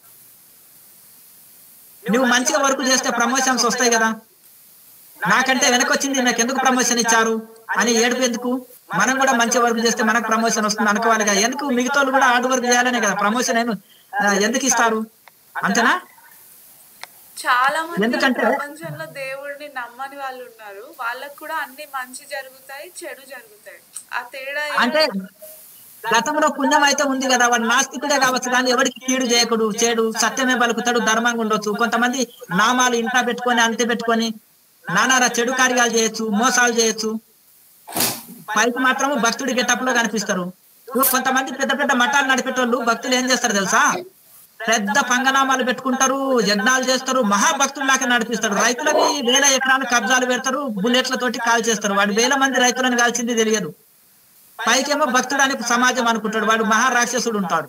నువ్వు మంచిగా వర్క్ చేస్తే ప్రమోషన్స్ వస్తాయి కదా నాకంటే వెనకొచ్చింది నాకు ఎందుకు ప్రమోషన్ ఇచ్చారు అని ఏడుపు ఎందుకు మనం కూడా మంచి వర్క్ చేస్తే మనకు ప్రమోషన్ వస్తుంది అనుకోవాలి కదా ఎందుకు మిగతా వాళ్ళు కూడా హార్డ్ వర్క్ చేయాలనే కదా ప్రమోషన్ ఏమి ఆ, ఎందుకు ఇస్తారు అంతేనా చాలా మంది ఎందుకంటే- ప్రపంచంలో దేవుడిని నమ్మని వాళ్ళు ఉన్నారు వాళ్ళకు కూడా అన్ని మంచి జరుగుతాయి చెడు జరుగుతాయి ఆ తేడా ఏ- అంటే గతంలో పుణ్యం అయితే ఉంది కదా వాడు నాస్తికుడే కావచ్చు కానీ ఎవరికి కీడు చేయకుడు చేడు సత్యమే పలుకుతాడు ధర్మంగా ఉండొచ్చు కొంతమంది నామాలు ఇంట్లో పెట్టుకొని అంతే పెట్టుకొని నానారా చెడు కార్యాలు చేయొచ్చు మోసాలు చేయొచ్చు పైకి మాత్రం భక్తుడి గెటప్ లో కనిపిస్తారు ఇప్పుడు కొంతమంది పెద్ద పెద్ద మఠాలు నడిపేటోళ్ళు భక్తులు ఏం చేస్తారు తెలుసా పెద్ద పంగనామాలు పెట్టుకుంటారు యజ్ఞాలు చేస్తారు మహాభక్తుల్లాగా నడిపిస్తారు రైతులకి వేల ఎకరాలు కబ్జాలు పెడతారు బుల్లెట్లతోటి కాల్ చేస్తారు వాడు వేల మంది రైతులను కాల్చింది తెలియదు పైకేమో భక్తుడు అని సమాజం అనుకుంటాడు వాడు మహారాక్షసుడు ఉంటాడు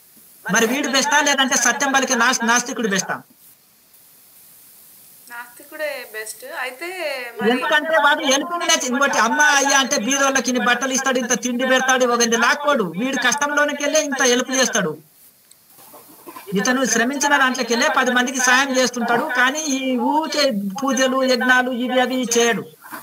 మరి వీడు బెస్టా లేదంటే సత్యం పలికే నాస్ నాస్తికుడు బెస్టా నాస్తికుడు ఎలుపుడే బెస్ట్ అయితే మరి ఎందుకంటే వాడు ఎలుపునే ఇంకోటి అమ్మ అయ్యా అంటే బీదోళ్ళకి ఇన్ని బట్టలు ఇస్తాడు ఇంత తిండి పెడతాడు ఒక ఇంత లాక్కోడు వీడు కష్టంలోనికి వెళ్ళి ఇంత ఎలుపు చేస్తాడు ఇతను శ్రమించిన దాంట్లోకి వెళ్ళే పది మందికి సాయం చేస్తుంటాడు కానీ ఈ ఊరికే పూజలు యజ్ఞాలు ఇవి అవి చేయడు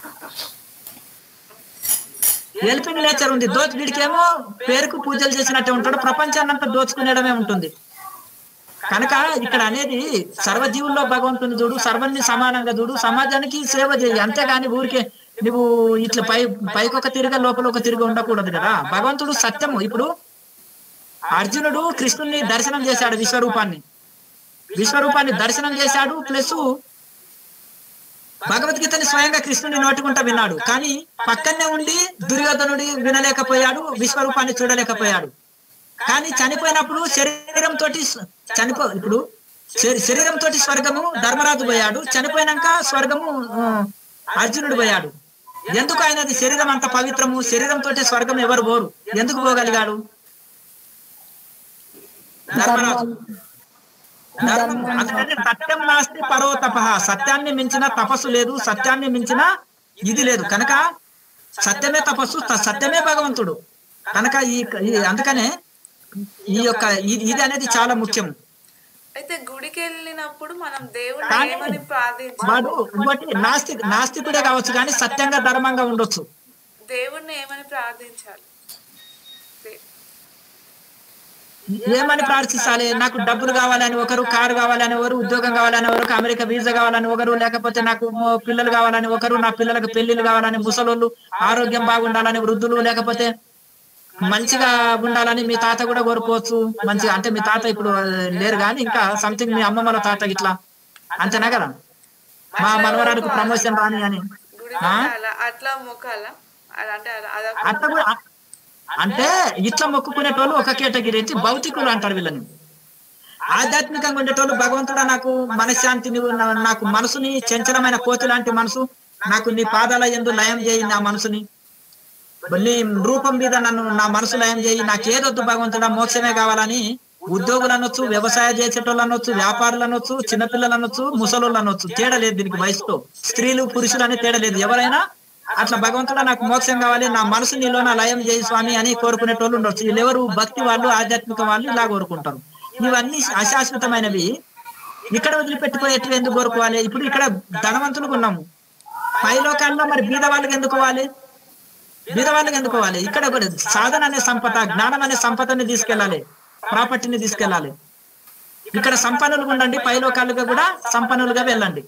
హెల్పింగ్ నేచర్ ఉంది దోచు వీడికేమో పేరుకు పూజలు చేసినట్టే ఉంటాడు ప్రపంచాన్ని అంతా దోచుకునేయడమే ఉంటుంది కనుక ఇక్కడ అనేది సర్వజీవుల్లో భగవంతుని చూడు సర్వాన్ని సమానంగా చూడు సమాజానికి సేవ చేయి అంతేగాని ఊరికే నువ్వు ఇట్లా పై పైకి ఒక తిరిగ లోపల ఒక తిరిగి ఉండకూడదు కదా భగవంతుడు సత్యము ఇప్పుడు అర్జునుడు కృష్ణుని దర్శనం చేశాడు విశ్వరూపాన్ని విశ్వరూపాన్ని దర్శనం చేశాడు ప్లస్ భగవద్గీతని స్వయంగా కృష్ణుని నోటుకుంటా విన్నాడు కానీ పక్కనే ఉండి దుర్యోధనుడి వినలేకపోయాడు విశ్వరూపాన్ని చూడలేకపోయాడు కానీ చనిపోయినప్పుడు శరీరం తోటి చనిపో ఇప్పుడు శరీరం తోటి స్వర్గము ధర్మరాజు పోయాడు చనిపోయినాక స్వర్గము ఆ, అర్జునుడు పోయాడు ఎందుకు ఆయనది శరీరం అంత పవిత్రము శరీరం తోటి స్వర్గం ఎవరు పోరు ఎందుకు పోగలిగాడు ధర్మరాజు ధర్మం అందుకని సత్యం నాస్తి పరో తప సత్యాన్ని మించిన తపస్సు లేదు సత్యాన్ని మించిన ఇది లేదు కనుక సత్యమే తపస్సు త- సత్యమే భగవంతుడు కనుక ఈ ఈ- అందుకనే ఈ యొక్క ఇది ఇది అనేది చాలా ముఖ్యం అయితే గుడికి వెళ్ళినప్పుడు మనం దేవుడిని కానీ ఏమని ప్రార్థించాలి వాడు ఇంకోటి నాస్తి నాస్తికుడే కావచ్చు కానీ సత్యంగా ధర్మంగా ఉండొచ్చు దేవుడిని ఏమని ప్రార్థించాలి దే- ఏమని ప్రార్థించాలి నాకు డబ్బులు కావాలని ఒకరు కారు కావాలని ఒకరు ఉద్యోగం కావాలని ఒకరు అమెరికా వీసా కావాలని ఒకరు లేకపోతే నాకు మో- పిల్లలు కావాలని ఒకరు నా పిల్లలకు పెళ్లిళ్ళు కావాలని ముసలోళ్ళు ఆరోగ్యం బాగుండాలని వృద్ధులు లేకపోతే మంచిగా ఉండాలని మీ తాత కూడా కోరుకోవచ్చు మంచిగా అంటే మీ తాత ఇప్పుడు ఆ, లేరు కానీ ఇంకా సంథింగ్ మీ అమ్మమ్మల తాత ఇట్లా అంతేనా కదా మా మనవరానికి ప్రమోషన్ రాని అని గుడికి ఆ? అలా అట్లా మొక్కాలా అలా అంటే అలా- అదొక అట్లా కూడా అంటే ఇట్లా మొక్కుకునేటోళ్ళు ఒక కేటగిరీ అయితే భౌతికులు అంటారు వీళ్ళని ఆధ్యాత్మికంగా ఉండేటోళ్ళు భగవంతుడా నాకు మనశ్శాంతిని నా- నాకు మనసుని చంచలమైన కోతి లాంటి మనసు నాకు నీ పాదాల ఎందు లయం చేయి నా మనసుని నీ రూపం మీద నన్ను నా మనసు లయం చేయి నాకు ఏదొద్దు భగవంతుడా మోక్షమే కావాలని ఉద్యోగులు అనొచ్చు వ్యవసాయం చేసేటోళ్ళు అనొచ్చు వ్యాపారులు అనొచ్చు చిన్నపిల్లలు అనొచ్చు ముసలోళ్ళు అనొచ్చు తేడా లేదు దీనికి వయసుతో స్త్రీలు పురుషులు అని తేడా లేదు ఎవరైనా అట్లా భగవంతుడా నాకు మోక్షం కావాలి నా మనసు నీలో నా లయం చేయి స్వామి అని కోరుకునేటోళ్ళు ఉండొచ్చు వీళ్ళెవరు భక్తి వాళ్ళు ఆధ్యాత్మిక వాళ్ళు ఇలా కోరుకుంటారు ఇవన్నీ అశాశ్వతమైనవి ఇక్కడ వదిలిపెట్టిపోయేటివి ఎందుకు కోరుకోవాలి ఇప్పుడు ఇక్కడ ధనవంతులకు ఉన్నాము పై లోకాల్లో మరి బీద వాళ్ళకి ఎందుకు పోవాలి బీద వాళ్ళకి ఎందుకు పోవాలి ఇక్కడ కూడా సాధన అనే సంపద జ్ఞానం అనే సంపదని తీసుకెళ్ళాలి ప్రాపర్టీని తీసుకెళ్ళాలి ఇక్కడ సంపన్నులుగా ఉండండి పై లోకాలుగా కూడా సంపన్నులుగా వెళ్ళండి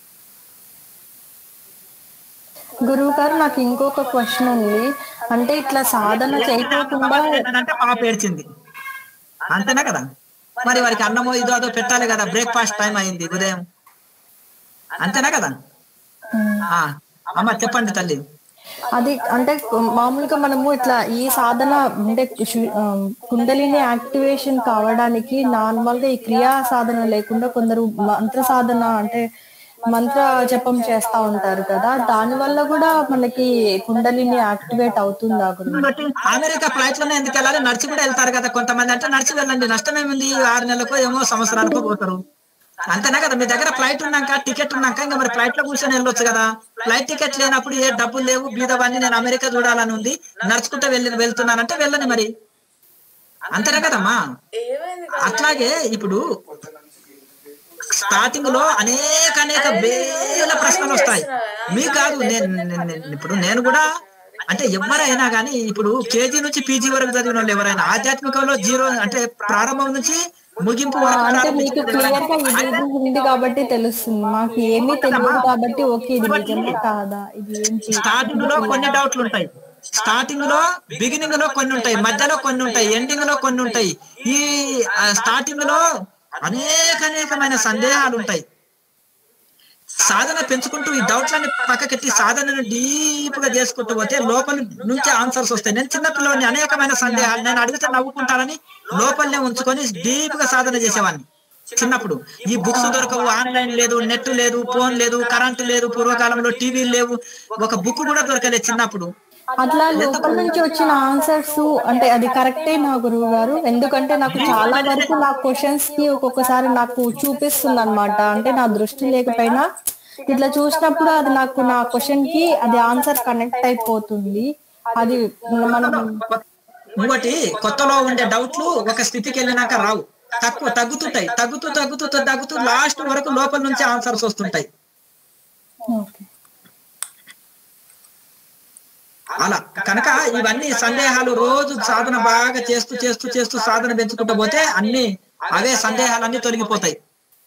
గురువు గారు నాకు ఇంకొక క్వశ్చన్ ఉంది అంటే ఇట్లా సాధన చేయకోకుండా అంటే పాప ఏడ్చింది అంతేనా కదా మరి వారికి అన్నమో ఇదో అదో పెట్టాలి కదా బ్రేక్ఫాస్ట్ టైం అయింది ఉదయం అంతేనా కదా ఉమ్, ఆ అమ్మ చెప్పండి తల్లి అది అంటే మామూలుగా మనము ఇట్లా ఈ సాధన అంటే శు- ఆ, కుండలిని యాక్టివేషన్ కావడానికి నార్మల్ గా ఈ క్రియా సాధన లేకుండా కొందరు మంత్ర సాధన అంటే మంత్ర జపం చేస్తా ఉంటారు కదా దాని వల్ల కూడా మనకి కుండలిని యాక్టివేట్ అవుతుందా గురువు బట్టి అమెరికా ఫ్లైట్ లోనే ఎందుకు వెళ్ళాలి నడిచి కూడా వెళ్తారు కదా కొంతమంది అంటే నడిచి వెళ్ళండి నష్టం ఏముంది ఆరు నెలలకు ఏమో సంవత్సరాలకు పోతారు అంతేనా కదా మీ దగ్గర ఫ్లైట్ ఉన్నాక టికెట్ ఉన్నాక ఇంకా మరి ఫ్లైట్ లో కూర్చొని వెళ్ళొచ్చు కదా ఫ్లైట్ టికెట్ లేనప్పుడు ఏ డబ్బులు లేవు బీదవాన్ని నేను అమెరికా చూడాలని ఉంది నడుచుకుంటూ వెళ్ళి వెళ్తున్నానంటే వెళ్ళని మరి అంతేనా కదమ్మా ఏమైంది అట్లాగే ఇప్పుడు స్టార్టింగ్ లో అనేక అనేక వేల ప్రశ్నలు వస్తాయి మీకు కాదు నేను నేను- నేను- ఇప్పుడు నేను కూడా అంటే ఎవరైనా కానీ ఇప్పుడు కేజీ నుంచి పీజీ వరకు చదివిన వాళ్ళు ఎవరైనా ఆధ్యాత్మికంలో జీరో అంటే ప్రారంభం నుంచి ముగింపు వరకు అంటే మీకు ప్రారంభించిన క్లియర్ గా ఎవరైనా- ఇది ఇది ఉంది కాబట్టి తెలుస్తుంది మాకు ఏమీ తెలియదు కాబట్టి ఓకే ఇది నిజమా కాదా ఇది ఏంటి స్టార్టింగ్ లో కొన్ని డౌట్లు ఉంటాయి స్టార్టింగ్ లో బిగినింగ్ లో కొన్ని ఉంటాయి మధ్యలో కొన్ని ఉంటాయి ఎండింగ్ లో కొన్ని ఉంటాయి ఈ స్టార్టింగ్ లో అనేక అనేకమైన సందేహాలు ఉంటాయి సాధన పెంచుకుంటూ ఈ డౌట్లని పక్కకెట్టి సాధనను డీప్ గా చేసుకుంటూ పోతే లోపల నుంచి ఆన్సర్స్ వస్తాయి నేను చిన్నపిల్లని అనేకమైన సందేహాలు నేను అడిగితే నవ్వుకుంటానని లోపలనే ఉంచుకొని డీప్ గా సాధన చేసేవాడిని చిన్నప్పుడు ఈ బుక్స్ దొరకవు ఆన్లైన్ లేదు నెట్ లేదు ఫోన్ లేదు కరెంట్ లేదు పూర్వకాలంలో టీవీలు లేవు ఒక బుక్ కూడా దొరకలేదు చిన్నప్పుడు అట్లా లోపల నుంచి వచ్చిన ఆన్సర్స్ అంటే అది కరెక్టే నా గురువు గారు ఎందుకంటే నాకు చాలా వరకు నా క్వశ్చన్స్ కి ఒక్కొక్కసారి నాకు చూపిస్తుంది అనమాట అంటే నా దృష్టి లేకపోయినా ఇట్లా చూసినప్పుడు అది నాకు నా క్వశ్చన్ కి అది ఆన్సర్ కనెక్ట్ అయిపోతుంది అది మనం ఇంకోటి కొత్తలో ఉండే డౌట్లు ఒక స్థితికి వెళ్ళినాక రావు తక్కువ తగ్గుతుంటాయి తగ్గుతూ తగ్గుతూ తగ్గుతూ లాస్ట్ వరకు లోపల నుంచి ఆన్సర్స్ వస్తుంటాయి ఓకే అలా కనుక ఇవన్నీ సందేహాలు రోజు సాధన బాగా చేస్తూ చేస్తూ చేస్తూ సాధన పెంచుకుంటూ పోతే అన్ని అవే సందేహాలన్నీ తొలగిపోతాయి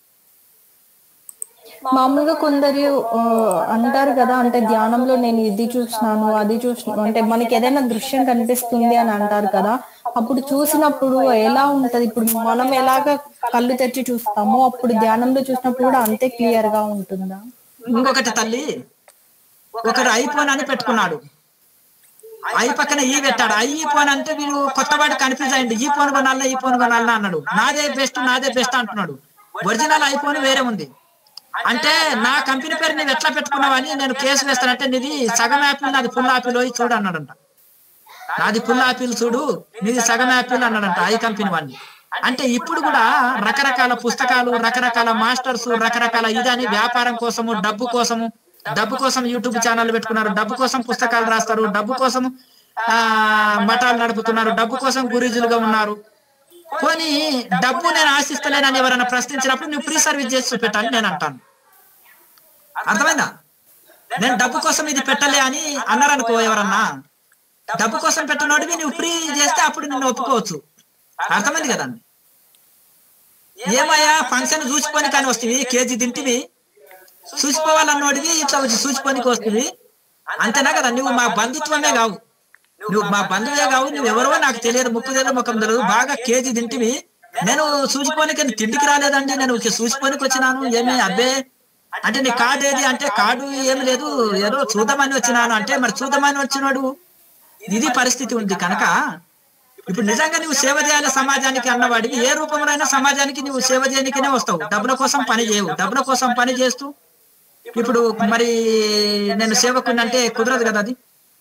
మామూలుగా కొందరు ఆ, అంటారు కదా అంటే ధ్యానంలో నేను ఇది చూసినాను అది చూసినాను అంటే మనకి ఏదైనా దృశ్యం కనిపిస్తుంది అని అంటారు కదా అప్పుడు చూసినప్పుడు ఎలా ఉంటది ఇప్పుడు మనం ఎలాగ కళ్ళు తెరిచి చూస్తామో అప్పుడు ధ్యానంలో చూసినప్పుడు కూడా అంతే క్లియర్ గా ఉంటుందా ఇంకొకటి తల్లి ఒకరు ఐఫోన్ అని పెట్టుకున్నాడు ఐ పక్కన ఈ పెట్టాడు ఐ ఈ ఫోన్ అంటే వీడు కొత్తవాడు కన్ఫ్యూజ్ అయ్యింది ఈ ఫోన్ కొనాలా ఈ ఫోన్ కొనాలా అన్నాడు నాదే బెస్ట్ నాదే బెస్ట్ అంటున్నాడు ఒరిజినల్ ఐఫోన్ వేరే ఉంది అంటే నా కంపెనీ పేరు నువ్వు ఎట్లా పెట్టుకున్నావని నేను కేసు వేస్తానంటే నీది సగం యాపిల్ నాది ఫుల్ యాపిల్ పోయి చూడు అన్నాడంట నాది ఫుల్ యాపిల్ చూడు నీది సగం యాపిల్ అన్నాడంట ఐ కంపెనీ వాడిని అంటే ఇప్పుడు కూడా రకరకాల పుస్తకాలు రకరకాల మాస్టర్స్ రకరకాల ఇదని వ్యాపారం కోసము డబ్బు కోసము డబ్బు కోసం యూట్యూబ్ ఛానల్ పెట్టుకున్నారు డబ్బు కోసం పుస్తకాలు రాస్తారు డబ్బు కోసం ఆ మఠాలు నడుపుతున్నారు డబ్బు కోసం గురుజులుగా ఉన్నారు పోనీ డబ్బు నేను ఆశిస్తలేనని ఎవరైనా ప్రశ్నించినప్పుడు నువ్వు ఫ్రీ సర్వీస్ చేసి చూపెట్టాలని నేను అంటాను అర్థమైందా నేను డబ్బు కోసం ఇది పెట్టలే అని అన్నారనుకో ఎవరన్నా డబ్బు కోసం పెట్టనోడివి నువ్వు ఫ్రీ చేస్తే అప్పుడు నిన్ను ఒప్పుకోవచ్చు అర్థమైంది కదా ఏమయ్యా ఫంక్షన్ చూసుకొని కానీ వస్తుంది కేజీ తింటివి చూసిపోవాలన్నోడివి ఇట్లా వచ్చి చూసిపోనికి వస్తుంది అంతేనా కదా నువ్వు మా బంధుత్వమే కావు నువ్వు మా బంధువే కావు నువ్వు ఎవరో నాకు తెలియదు ముక్కు తెలియదు ముఖం తెలియదు బాగా కేజీ తింటివి నేను చూసిపోనికి తిండికి రాలేదండి నేను చూసిపోనికి వచ్చినాను ఏమి అబ్బే అంటే నీ కార్డు ఏది అంటే కార్డు ఏమి లేదు ఏదో చూద్దామని వచ్చినాను అంటే మరి చూద్దామని వచ్చినాడు ఇది పరిస్థితి ఉంది కనుక ఇప్పుడు నిజంగా నువ్వు సేవ చేయాలి సమాజానికి అన్నవాడికి ఏ రూపంలో సమాజానికి నువ్వు సేవ చేయడానికినే వస్తావు డబ్బుల కోసం పని చేయవు డబ్బుల కోసం పని చేస్తూ ఇప్పుడు మరి నేను సేవకుని అంటే కుదరదు కదా అది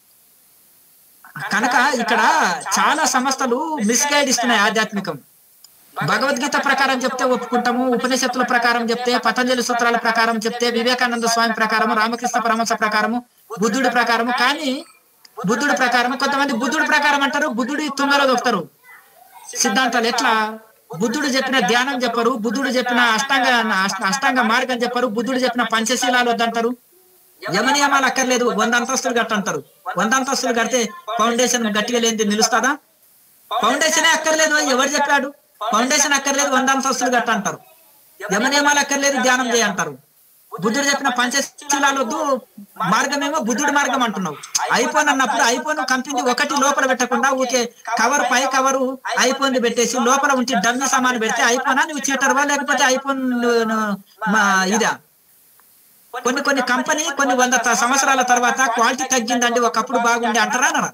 కనుక ఇక్కడ చాలా సంస్థలు మిస్గైడ్ ఇస్తున్నాయి ఆధ్యాత్మికం భగవద్గీత ప్రకారం చెప్తే ఒప్పుకుంటాము ఉపనిషత్తుల ప్రకారం చెప్తే పతంజలి సూత్రాల ప్రకారం చెప్తే వివేకానంద స్వామి ప్రకారము రామకృష్ణ పరమహంస ప్రకారము బుద్ధుడి ప్రకారము కానీ బుద్ధుడి ప్రకారం కొంతమంది బుద్ధుడి ప్రకారం అంటారు బుద్ధుడి తుంగలో దొక్కుతారు సిద్ధాంతాలు ఎట్లా బుద్ధుడు చెప్పిన ధ్యానం చెప్పరు బుద్ధుడు చెప్పిన అష్టాంగ అష్ట- అష్టాంగ మార్గం చెప్పరు బుద్ధుడు చెప్పిన పంచశీలాలు వద్దంటారు యమనియమాలు అక్కర్లేదు వంద అంతస్తులు కట్టంటారు వంద అంతస్తులు కడితే ఫౌండేషన్ గట్టిగా లేనిది నిలుస్తుందా ఫౌండేషనే అక్కర్లేదు ఎవరు చెప్పాడు ఫౌండేషన్ అక్కర్లేదు వంద అంతస్తులు కట్టంటారు యమనియమాలు అక్కర్లేదు ధ్యానం చేయంటారు బుద్ధుడు చెప్పిన పంచశీలాలు వద్దు మార్గమేమో బుద్ధుడి మార్గం అంటున్నావు ఐఫోన్ అన్నప్పుడు ఐఫోన్ కంపెనీ ఒకటి లోపల పెట్టకుండా ఊకే కవర్ పై కవరు ఐఫోన్ పెట్టేసి లోపల ఉంచి డమ్మి సామాన్ పెడితే ఐఫోనా నువ్వు చీటర్వా లేకపోతే ఐఫోన్ మా ఇదా కొన్ని కొన్ని కంపెనీ కొన్ని వంద త- సంవత్సరాల తర్వాత క్వాలిటీ తగ్గిందండి ఒకప్పుడు బాగుండే అంటారా అనరా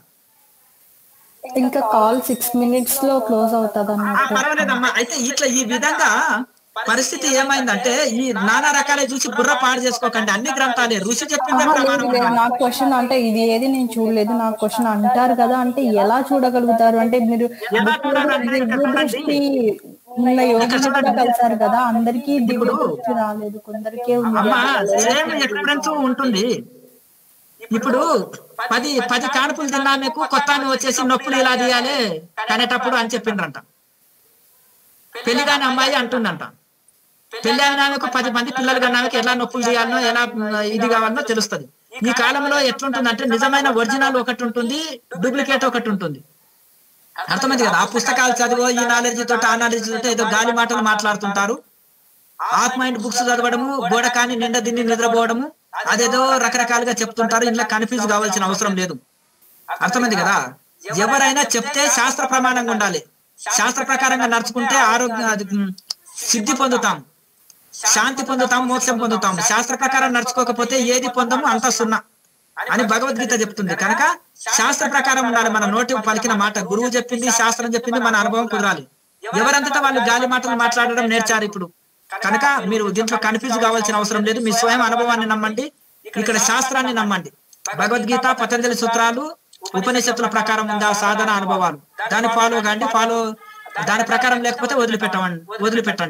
ఇంకా కాల్ సిక్స్ మినిట్స్ లో క్లోజ్ అవుతుంది ఆ, అన్నట్టు పర్వాలేదమ్మా అయితే ఇట్లా ఈ విధంగా పరిస్థితి ఏమైందంటే ఈ నానా రకాలే చూసి బుర్ర పాడు చేసుకోకండి అన్ని గ్రంథాలే ఋషి చెప్పిందే ఆహా, లేదు ప్రమాణం లేదు ఉండాలి. నా క్వశ్చన్ అంటే ఇది ఏది నేను చూడలేదు నా క్వశ్చన్ అంటారు కదా అంటే ఎలా చూడగలుగుతారు అంటే మీరు ఎలా చూడాలంటే ఇక్కడ దివ్య చూడండి. దృష్టి ఉన్న యోగులు కూడా కలిసారు కదా అందరికీ దివ్య దృష్టి రాలేదు కొందరికే ఉంది అమ్మా సేమ్ ఎక్స్పీరియన్స్ ఉంటుంది ఇప్పుడు పది పది కానుపులు తిన్నా మీకు కొత్త ఆమె వచ్చేసి నొప్పులు ఇలా తీయాలి కనేటప్పుడు అని చెప్పిండ్రంట పెళ్లి కాని అమ్మాయి అంటుందంట పెళ్లి అయిన ఆమెకు పది మంది పిల్లలు కన్నా ఆమెకు ఎలా నొప్పులు తీయాలనో ఎలా మ్, ఇది కావాలనో తెలుస్తుంది ఈ కాలంలో ఎట్లుంటుందంటే నిజమైన ఒరిజినల్ ఒకటి ఉంటుంది డూప్లికేట్ ఒకటి ఉంటుంది అర్థమైంది కదా ఆ పుస్తకాలు చదివో ఈ నాలెడ్జ్ తోటి ఆ నాలెడ్జ్ తోటి ఏదో గాలి మాటలు మాట్లాడుతుంటారు ఆఫ్ మైండ్ బుక్స్ చదవడము గోడ కాని నిండా దీన్ని నిద్రపోవడము అదేదో రకరకాలుగా చెప్తుంటారు ఇంట్లో కన్ఫ్యూజ్ కావాల్సిన అవసరం లేదు అర్థమైంది కదా ఎవరైనా చెప్తే శాస్త్ర ప్రమాణంగా ఉండాలి శాస్త్ర ప్రకారంగా నడుచుకుంటే ఆరోగ్య అది, మ్, సిద్ధి పొందుతాం శాంతి పొందుతాం మోక్షం పొందుతాం శాస్త్ర ప్రకారం నడుచుకోకపోతే ఏది పొందము అంత సున్నా అని భగవద్గీత చెప్తుంది కనుక శాస్త్ర ప్రకారం ఉండాలి మన నోటి పలికిన మాట గురువు చెప్పింది శాస్త్రం చెప్పింది మన అనుభవం కుదరాలి ఎవరంతటా వాళ్ళు గాలి మాటలు మాట్లాడడం నేర్చారు ఇప్పుడు కనుక మీరు దీంట్లో కన్ఫ్యూజ్ కావాల్సిన అవసరం లేదు మీ స్వయం అనుభవాన్ని నమ్మండి ఇక్కడ శాస్త్రాన్ని నమ్మండి భగవద్గీత పతంజలి సూత్రాలు ఉపనిషత్తుల ప్రకారం ఉందా సాధన అనుభవాలు దాన్ని ఫాలో కాండి ఫాలో దాని ప్రకారం లేకపోతే వదిలిపెట్టమండి వదిలిపెట్టండి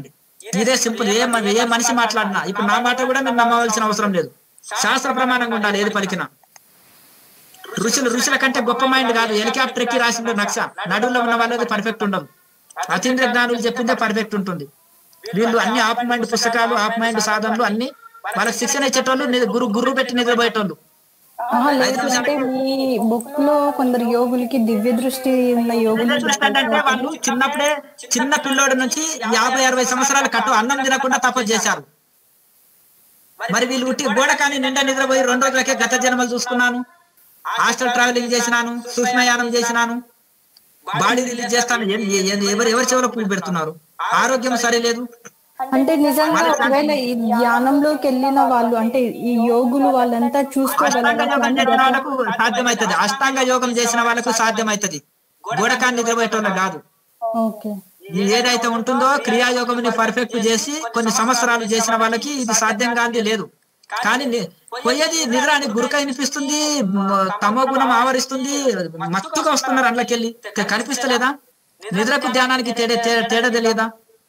ఇదే సింపుల్ ఏ మ- ఏ మనిషి మాట్లాడినా ఇప్పుడు నా మాట కూడా మీరు నమ్మవలసిన అవసరం లేదు శాస్త్ర ప్రమాణంగా ఉండాలి ఏది పలికినా ఋషులు ఋషుల కంటే గొప్ప మైండ్ కాదు హెలికాప్టర్ ఎక్కి రాసింది నక్ష నడువులో ఉన్న వాళ్ళది పర్ఫెక్ట్ ఉండదు అతీంద్ర జ్ఞానులు చెప్పిందే పర్ఫెక్ట్ ఉంటుంది వీళ్ళు అన్ని ఆప్ మైండ్ పుస్తకాలు ఆప్ మైండ్ సాధనలు అన్ని వాళ్ళకి శిక్షణ ఇచ్చేటోళ్ళు ని- గురు గురువు పెట్టి నిద్రపోయేటోళ్ళు ఆహా, లేదు అంటే మీ బుక్ లో కొందరు యోగులకి దివ్య దృష్టి ఉన్న యోగులు అంటే వాళ్ళు చిన్నప్పుడే చిన్న పిల్లోడి నుంచి యాభై అరవై సంవత్సరాల కట్టు అన్నం తినకుండా తపస్సు చేశారు మరి వీళ్ళు ఉట్టి గోడ కానీ నిండా నిద్రపోయి రెండు రోజులకే గత జన్మలు చూసుకున్నాను హాస్టల్ ట్రావెలింగ్ చేసినాను సూక్ష్మయానం చేసినాను బాడీ రిలీజ్ చేస్తాను ఏ- ఏ- ఏ- ఎవరు ఎవరి చెవులో పువ్వు పెడుతున్నారు ఆరోగ్యం సరిలేదు అంటే నిజంగా ఒకవేళ ఈ ధ్యానంలోకి వెళ్ళిన వాళ్ళు అంటే ఈ యోగులు వాళ్ళంతా అష్టాంగ యోగం చేసిన చూసుకోగలరు వాళ్ళకు సాధ్యమైతది అష్టాంగ యోగం చేసిన వాళ్ళకు సాధ్యమైతది గోడకాన్ని నిద్రపోయేటోళ్ళకి కాదు ఓకే ఇది ఏదైతే ఉంటుందో క్రియాయోగంని పర్ఫెక్ట్ చేసి కొన్ని సంవత్సరాలు చేసిన వాళ్ళకి ఇది సాధ్యం కాంది లేదు కానీ ని- పోయేది నిద్ర అని గురక వినిపిస్తుంది మ- తమో గుణం ఆవరిస్తుంది మత్తుగా వస్తున్నారు అందులోకెళ్ళి క- కనిపిస్తలేదా నిద్రకు ధ్యానానికి తేడా తేడా తేడా తెలియదా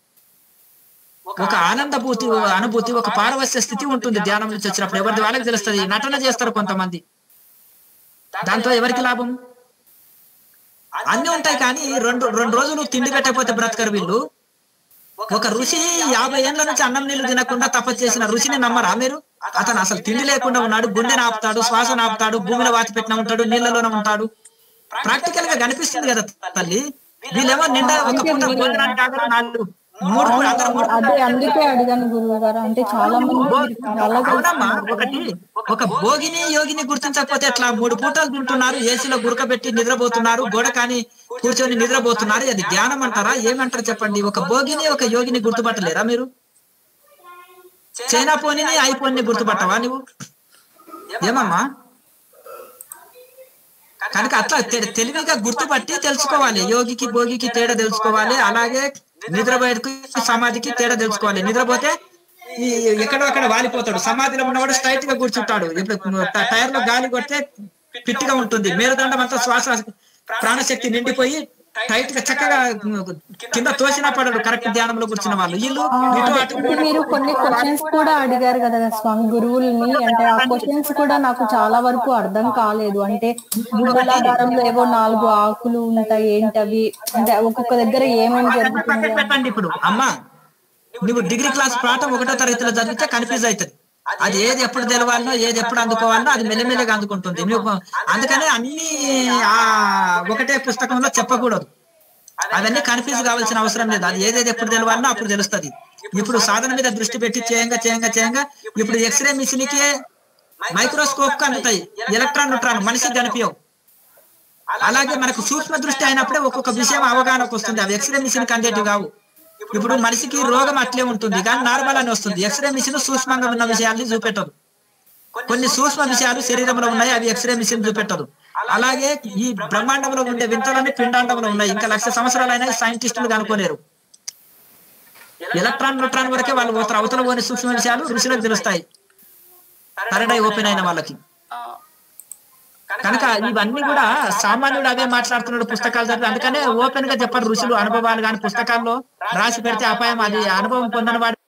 ఒక ఆనందభూతి అనుభూతి ఒక పారవస్య స్థితి ఉంటుంది ధ్యానం నుంచి వచ్చినప్పుడు ఎవరిది వాళ్ళకి తెలుస్తుంది నటన చేస్తారు కొంతమంది దాంతో ఎవరికి లాభం అన్ని ఉంటాయి కానీ రెండు రెండు రోజులు తిండి పెట్టకపోతే బ్రతకరు వీళ్ళు ఒక ఋషి యాభై ఏళ్ల నుంచి అన్నం నీళ్లు తినకుండా తపస్సు చేసిన ఋషిని నమ్మరా మీరు అతను అసలు తిండి లేకుండా ఉన్నాడు గుండె ఆపుతాడు శ్వాస ఆపుతాడు భూమిలో వాత పెట్టిన ఉంటాడు నీళ్లలోనే ఉంటాడు ప్రాక్టికల్ గా కనిపిస్తుంది కదా తల్లి వీళ్ళేమో నిండా ఒక పూట భోజనానికి ఆగరు నాలుగు మూడు పూట అందరూ మూడు పూట అదే అందుకే అడిగాను గురువు గారు అంటే చాలా మంది మీరు చాలా అవునమ్మా ఒకటి ఒక భోగిని యోగిని గుర్తించకపోతే ఎట్లా మూడు పూటలు తింటున్నారు ఏసీలో గురకబెట్టి నిద్రపోతున్నారు గోడ కాని కూర్చొని నిద్రపోతున్నారు అది జ్ఞానం అంటారా ఏమంటారు చెప్పండి ఒక భోగిని ఒక యోగిని గుర్తుపట్టలేరా మీరు చైనా పోనీని ఐపోని గుర్తుపట్టవా నువ్వు ఏమమ్మా కనుక అట్లా తె- తెలివిగా గుర్తుపట్టి తెలుసుకోవాలి యోగికి భోగికి తేడా తెలుసుకోవాలి అలాగే నిద్రపోయేకి సమాధికి తేడా తెలుసుకోవాలి నిద్రపోతే ఈ ఎక్కడో అక్కడ వాలిపోతాడు సమాధిలో ఉన్నవాడు స్ట్రైట్ గా కూర్చుంటాడు ఇప్పుడు ట- టైర్ లో గాలి కొడితే పిట్టిగా ఉంటుంది మేరుదండం అంతా శ్వాస ప్రాణశక్తి నిండిపోయి టైట్ గా చక్కగా కింద తోసినా పడడు కరెక్ట్ ధ్యానంలో కూర్చున్న వాళ్ళు వీళ్ళు ఇటు అటు అంటే మీరు కొన్ని క్వశ్చన్స్ కూడా అడిగారు కదా స్వామి గురువుల్ని అంటే ఆ క్వశ్చన్స్ కూడా నాకు చాలా వరకు అర్థం కాలేదు అంటే మూలాధారంలో ఏవో నాలుగు ఆకులు ఉంటాయి ఏంటవి అంటే ఒక్కొక్క దగ్గర ఏమేమి పక్కన జరుగుతుంది పెట్టండి ఇప్పుడు అమ్మా నువ్వు డిగ్రీ క్లాస్ పాఠం ఒకటో తరగతిలో చదివితే కన్ఫ్యూజ్ అవుతుంది అది ఏది ఎప్పుడు తెలవాలనో ఏది ఎప్పుడు అందుకోవాలనో అది మెల్లమెల్లగా అందుకుంటుంది నువ్వు అందుకనే అన్ని ఆ ఒకటే పుస్తకంలో చెప్పకూడదు అవన్నీ కన్ఫ్యూజ్ కావాల్సిన అవసరం లేదు అది ఏదేది ఎప్పుడు తెలవాలనో అప్పుడు తెలుస్తుంది ఇప్పుడు సాధన మీద దృష్టి పెట్టి చేయంగా చేయంగా చేయంగా ఇప్పుడు ఎక్స్రే మిషన్ కి మైక్రోస్కోప్ కి అందుతాయి ఎలక్ట్రాన్ న్యూట్రాన్ మనిషికి కనిపించవు అలాగే మనకు సూక్ష్మ దృష్టి అయినప్పుడే ఒక్కొక్క విషయం అవగాహనకు వస్తుంది అవి ఎక్స్రే మిషన్ కి అందేటివి కావు ఇప్పుడు మనిషికి రోగం అట్లే ఉంటుంది కానీ నార్మల్ అని వస్తుంది ఎక్స్రే మిషన్ సూక్ష్మంగా ఉన్న విషయాల్ని చూపెట్టదు కొన్ని సూక్ష్మ విషయాలు శరీరంలో ఉన్నాయి అవి ఎక్స్రే మిషన్ చూపెట్టదు అలాగే ఈ బ్రహ్మాండంలో ఉండే వింతలన్నీ పిండాండంలో ఉన్నాయి ఇంకా లక్ష సంవత్సరాలైనా సైంటిస్టులు కనుక్కోలేరు ఎలక్ట్రాన్ న్యూట్రాన్ వరకే వాళ్ళు పోతారు అవతల పోని సూక్ష్మ విషయాలు ఋషులకు తెలుస్తాయి థర్డ్ ఐ ఓపెన్ అయిన వాళ్ళకి ఆ, కనుక ఇవన్నీ కూడా సామాన్యుడు అవే మాట్లాడుతున్నాడు పుస్తకాలు చదివి అందుకనే ఓపెన్ గా చెప్పారు ఋషులు అనుభవాలు కానీ పుస్తకాల్లో రాసి పెడితే అపాయం అది అనుభవం పొందని వాడు